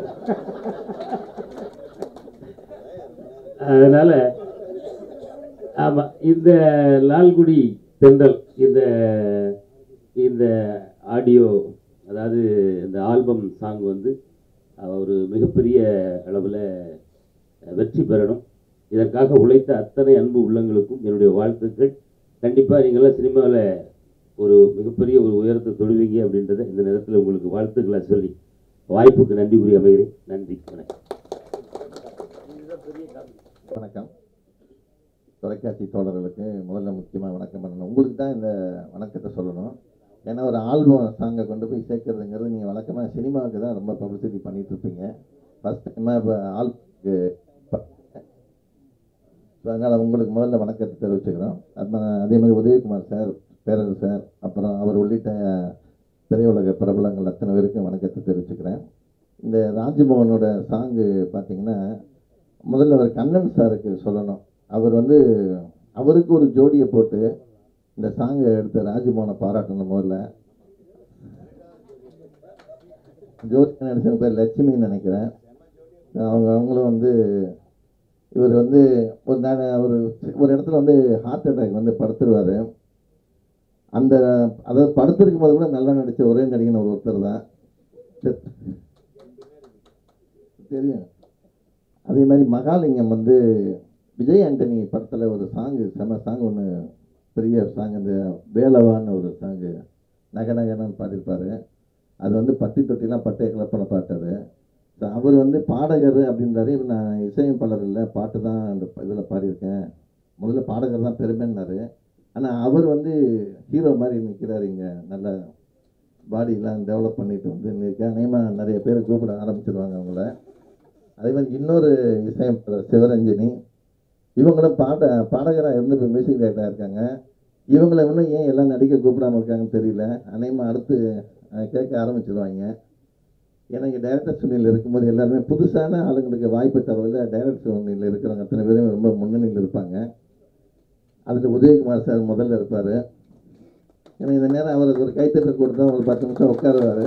அதனால ஆமா இந்த லால்குடி தென்றல் இந்த இந்த ஆடியோ அதாவது இந்த ஆல்பம் சாங் வந்து ஒரு மிகப்பெரிய அளவில் வெற்றி பெறணும் இதற்காக உழைத்த அத்தனை அன்பு உள்ளங்களுக்கும் என்னுடைய வாழ்த்துக்கள் கண்டிப்பாக நீங்களாம் சினிமாவில் ஒரு மிகப்பெரிய ஒரு உயரத்தை தொடுவீங்க அப்படின்றத இந்த நேரத்தில் உங்களுக்கு வாழ்த்துக்களை சொல்லி வாய்ப்புக்கு நன்றி கூறி அமைகிறேன் நன்றி வணக்கம் வணக்கம் தொலைக்காட்சி தோழர்களுக்கு முதல்ல முக்கியமாக வணக்கம் பண்ணணும் உங்களுக்கு தான் இந்த வணக்கத்தை சொல்லணும் ஏன்னா ஒரு ஆல்பம் சாங்கை கொண்டு போய் சேர்க்கறதுங்கிறது நீங்கள் வழக்கமாக சினிமாவுக்கு தான் ரொம்ப பப்ளிசிட்டி பண்ணிட்டு இருப்பீங்க ஃபஸ்ட் டைமாக இப்போ ஆல்புக்கு அதனால் உங்களுக்கு முதல்ல வணக்கத்தை தெரிவிச்சுக்கிறோம் அது அதே மாதிரி உதயகுமார் சார் பேரர் சார் அப்புறம் அவர் உள்ளிட்ட திரையுலக பிரபலங்கள் அத்தனை பேருக்கும் வணக்கத்தை தெரிவிச்சுக்கிறேன் இந்த ராஜ்மோகனோட சாங்கு பார்த்தீங்கன்னா முதல்ல அவர் கண்ணன் சாருக்கு சொல்லணும் அவர் வந்து அவருக்கு ஒரு ஜோடியை போட்டு இந்த சாங்கை எடுத்த ராஜ்மோகனை பாராட்டணும் முதல்ல ஜோடி நடிச்சவங்க பேர் லட்சுமின்னு நினைக்கிறேன் அவங்க அவங்களும் வந்து இவர் வந்து ஒரு நே- ஒரு ஒரு இடத்துல வந்து ஹார்ட் அட்டாக் வந்து படுத்துருவார் அந்த அதாவது படுத்திருக்கும் போது கூட நல்லா நடித்த ஒரே நடிகன் ஒரு ஒருத்தர் தான் செத்- தெரியும் அதே மாதிரி மகாலிங்கம் வந்து விஜய் ஆண்டனி படத்தில் ஒரு சாங்கு செம சாங் ஒன்று பெரிய சாங் அந்த வேலவான்னு ஒரு சாங்கு நக நகனன்னு பாடியிருப்பாரு அது வந்து பட்டி தொட்டிலாம் பட்டை கிளப்பின பாட்டு அது So அவர் வந்து பாடகர் அப்படின்றாரு இவர் நான் இசையமைப்பாளர் இல்லை பாட்டு தான் அந்த இதில் பாடியிருக்கேன் முதல்ல பாடகர் தான் பெருமைன்னாரு ஆனால் அவர் வந்து ஹீரோ மாதிரி நிற்கிறாரு இங்கே நல்ல பாடியெலாம் டெவலப் பண்ணிட்டு வந்து நிற்க அநேகமாக நிறைய பேர் கூப்பிட ஆரம்பிச்சிருவாங்க அவங்கள அதே மாதிரி இன்னொரு இசையமைப்பாளர் சிவரஞ்சனி இவங்களும் பாட பாடகராக இருந்து இப்போ மியூசிக் டைரக்டராக இருக்காங்க இவங்களை இன்னும் ஏன் எல்லாம் நடிக்க கூப்பிடாம இருக்காங்கன்னு தெரியல அநேகமாக அடுத்து அஹ், கேட்க ஆரம்பிச்சிருவாங்க ஏன்னா இங்கே டைரக்டர் சுனில் இருக்கும்போது எல்லாருமே புதுசான ஆளுங்களுக்கு வாய்ப்பு தரதில் டைரக்டர் சுனில் இருக்கிறவங்க அத்தனை பேரும் ரொம்ப முன்னணியில் இருப்பாங்க அதில் உதயகுமார் சார் முதல்ல இருப்பார் ஏன்னா இந்த நேரம் அவருக்கு ஒரு கைத்தட்டல் கொடுத்தா ஒரு பத்து நிமிஷம் உட்காருவார்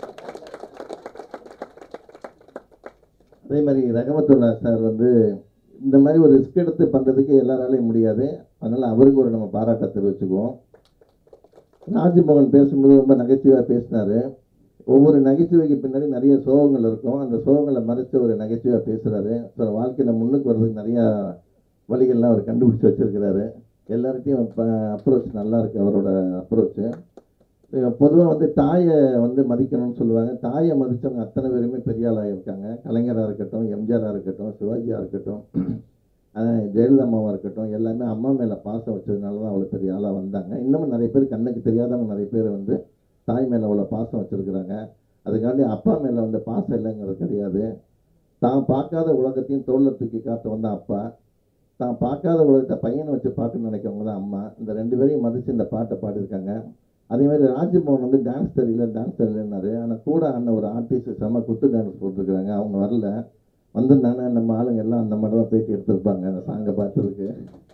அதே மாதிரி ரகமத்துல்லா சார் வந்து இந்த மாதிரி ஒரு ரிஸ்க் எடுத்து பண்ணுறதுக்கு எல்லாராலையும் முடியாது அதனால் அவருக்கு ஒரு நம்ம பாராட்ட தெரிவிச்சுக்குவோம் ராஜ்மோகன் பேசும்போது ரொம்ப நகைச்சுவையாக பேசினார் ஒவ்வொரு நகைச்சுவைக்கு பின்னாடி நிறைய சோகங்கள் இருக்கும் அந்த சோகங்களை மறைச்சு ஒரு நகைச்சுவையாக பேசுகிறாரு ஸோ வாழ்க்கையில் முன்னுக்கு வர்றதுக்கு நிறையா வழிகள்லாம் அவர் கண்டுபிடிச்சி வச்சிருக்கிறாரு எல்லார்கிட்டையும் அப்ரோச் நல்லா இருக்கு அவரோட அப்ரோச்சு பொதுவாக வந்து தாயை வந்து மதிக்கணும்னு சொல்லுவாங்க தாயை மதித்தவங்க அத்தனை பேருமே பெரிய ஆளாக இருக்காங்க கலைஞராக இருக்கட்டும் எம்ஜிஆராக இருக்கட்டும் சிவாஜியாக இருக்கட்டும் அஹ் ஜெயலலிதா அம்மாவாக இருக்கட்டும் எல்லாமே அம்மா மேலே பாசம் வச்சதுனால தான் அவ்வளோ பெரிய ஆளாக வந்தாங்க இன்னமும் நிறைய பேர் கண்ணுக்கு தெரியாதவங்க நிறைய பேர் வந்து தாய் மேலே அவ்வளோ பாசம் வச்சுருக்குறாங்க அதுக்காண்டி அப்பா மேலே வந்து பாசம் இல்லைங்கிறது கிடையாது தான் பார்க்காத உலகத்தையும் தோளில் தூக்கி காட்ட வந்த அப்பா தான் பார்க்காத உலகத்தை பையனை வச்சு பார்க்கணும்னு நினைக்கிறவங்க தான் அம்மா இந்த ரெண்டு பேரையும் மதித்து இந்த பாட்டை பாடியிருக்காங்க அதே மாதிரி ராஜ்மோகன் வந்து டான்ஸ் தெரியல டான்ஸ் தெரியலன்னாரு ஆனால் கூட ஆன ஒரு ஆர்டிஸ்ட் செம்ம குத்து டான்ஸ் போட்டிருக்கிறாங்க அவங்க வரல வந்திருந்தாங்கன்னா நம்ம ஆளுங்க எல்லாம் அந்த மாதிரி தான் பேட்டி எடுத்திருப்பாங்க அந்த சாங்கை பார்த்ததுக்கு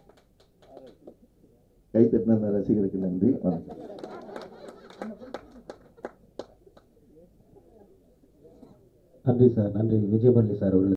கை தட்டின அந்த ரசிகருக்கு நன்றி வணக்கம் நன்றி சார் நன்றி விஜயபள்ளி சார் அவர்களுக்கு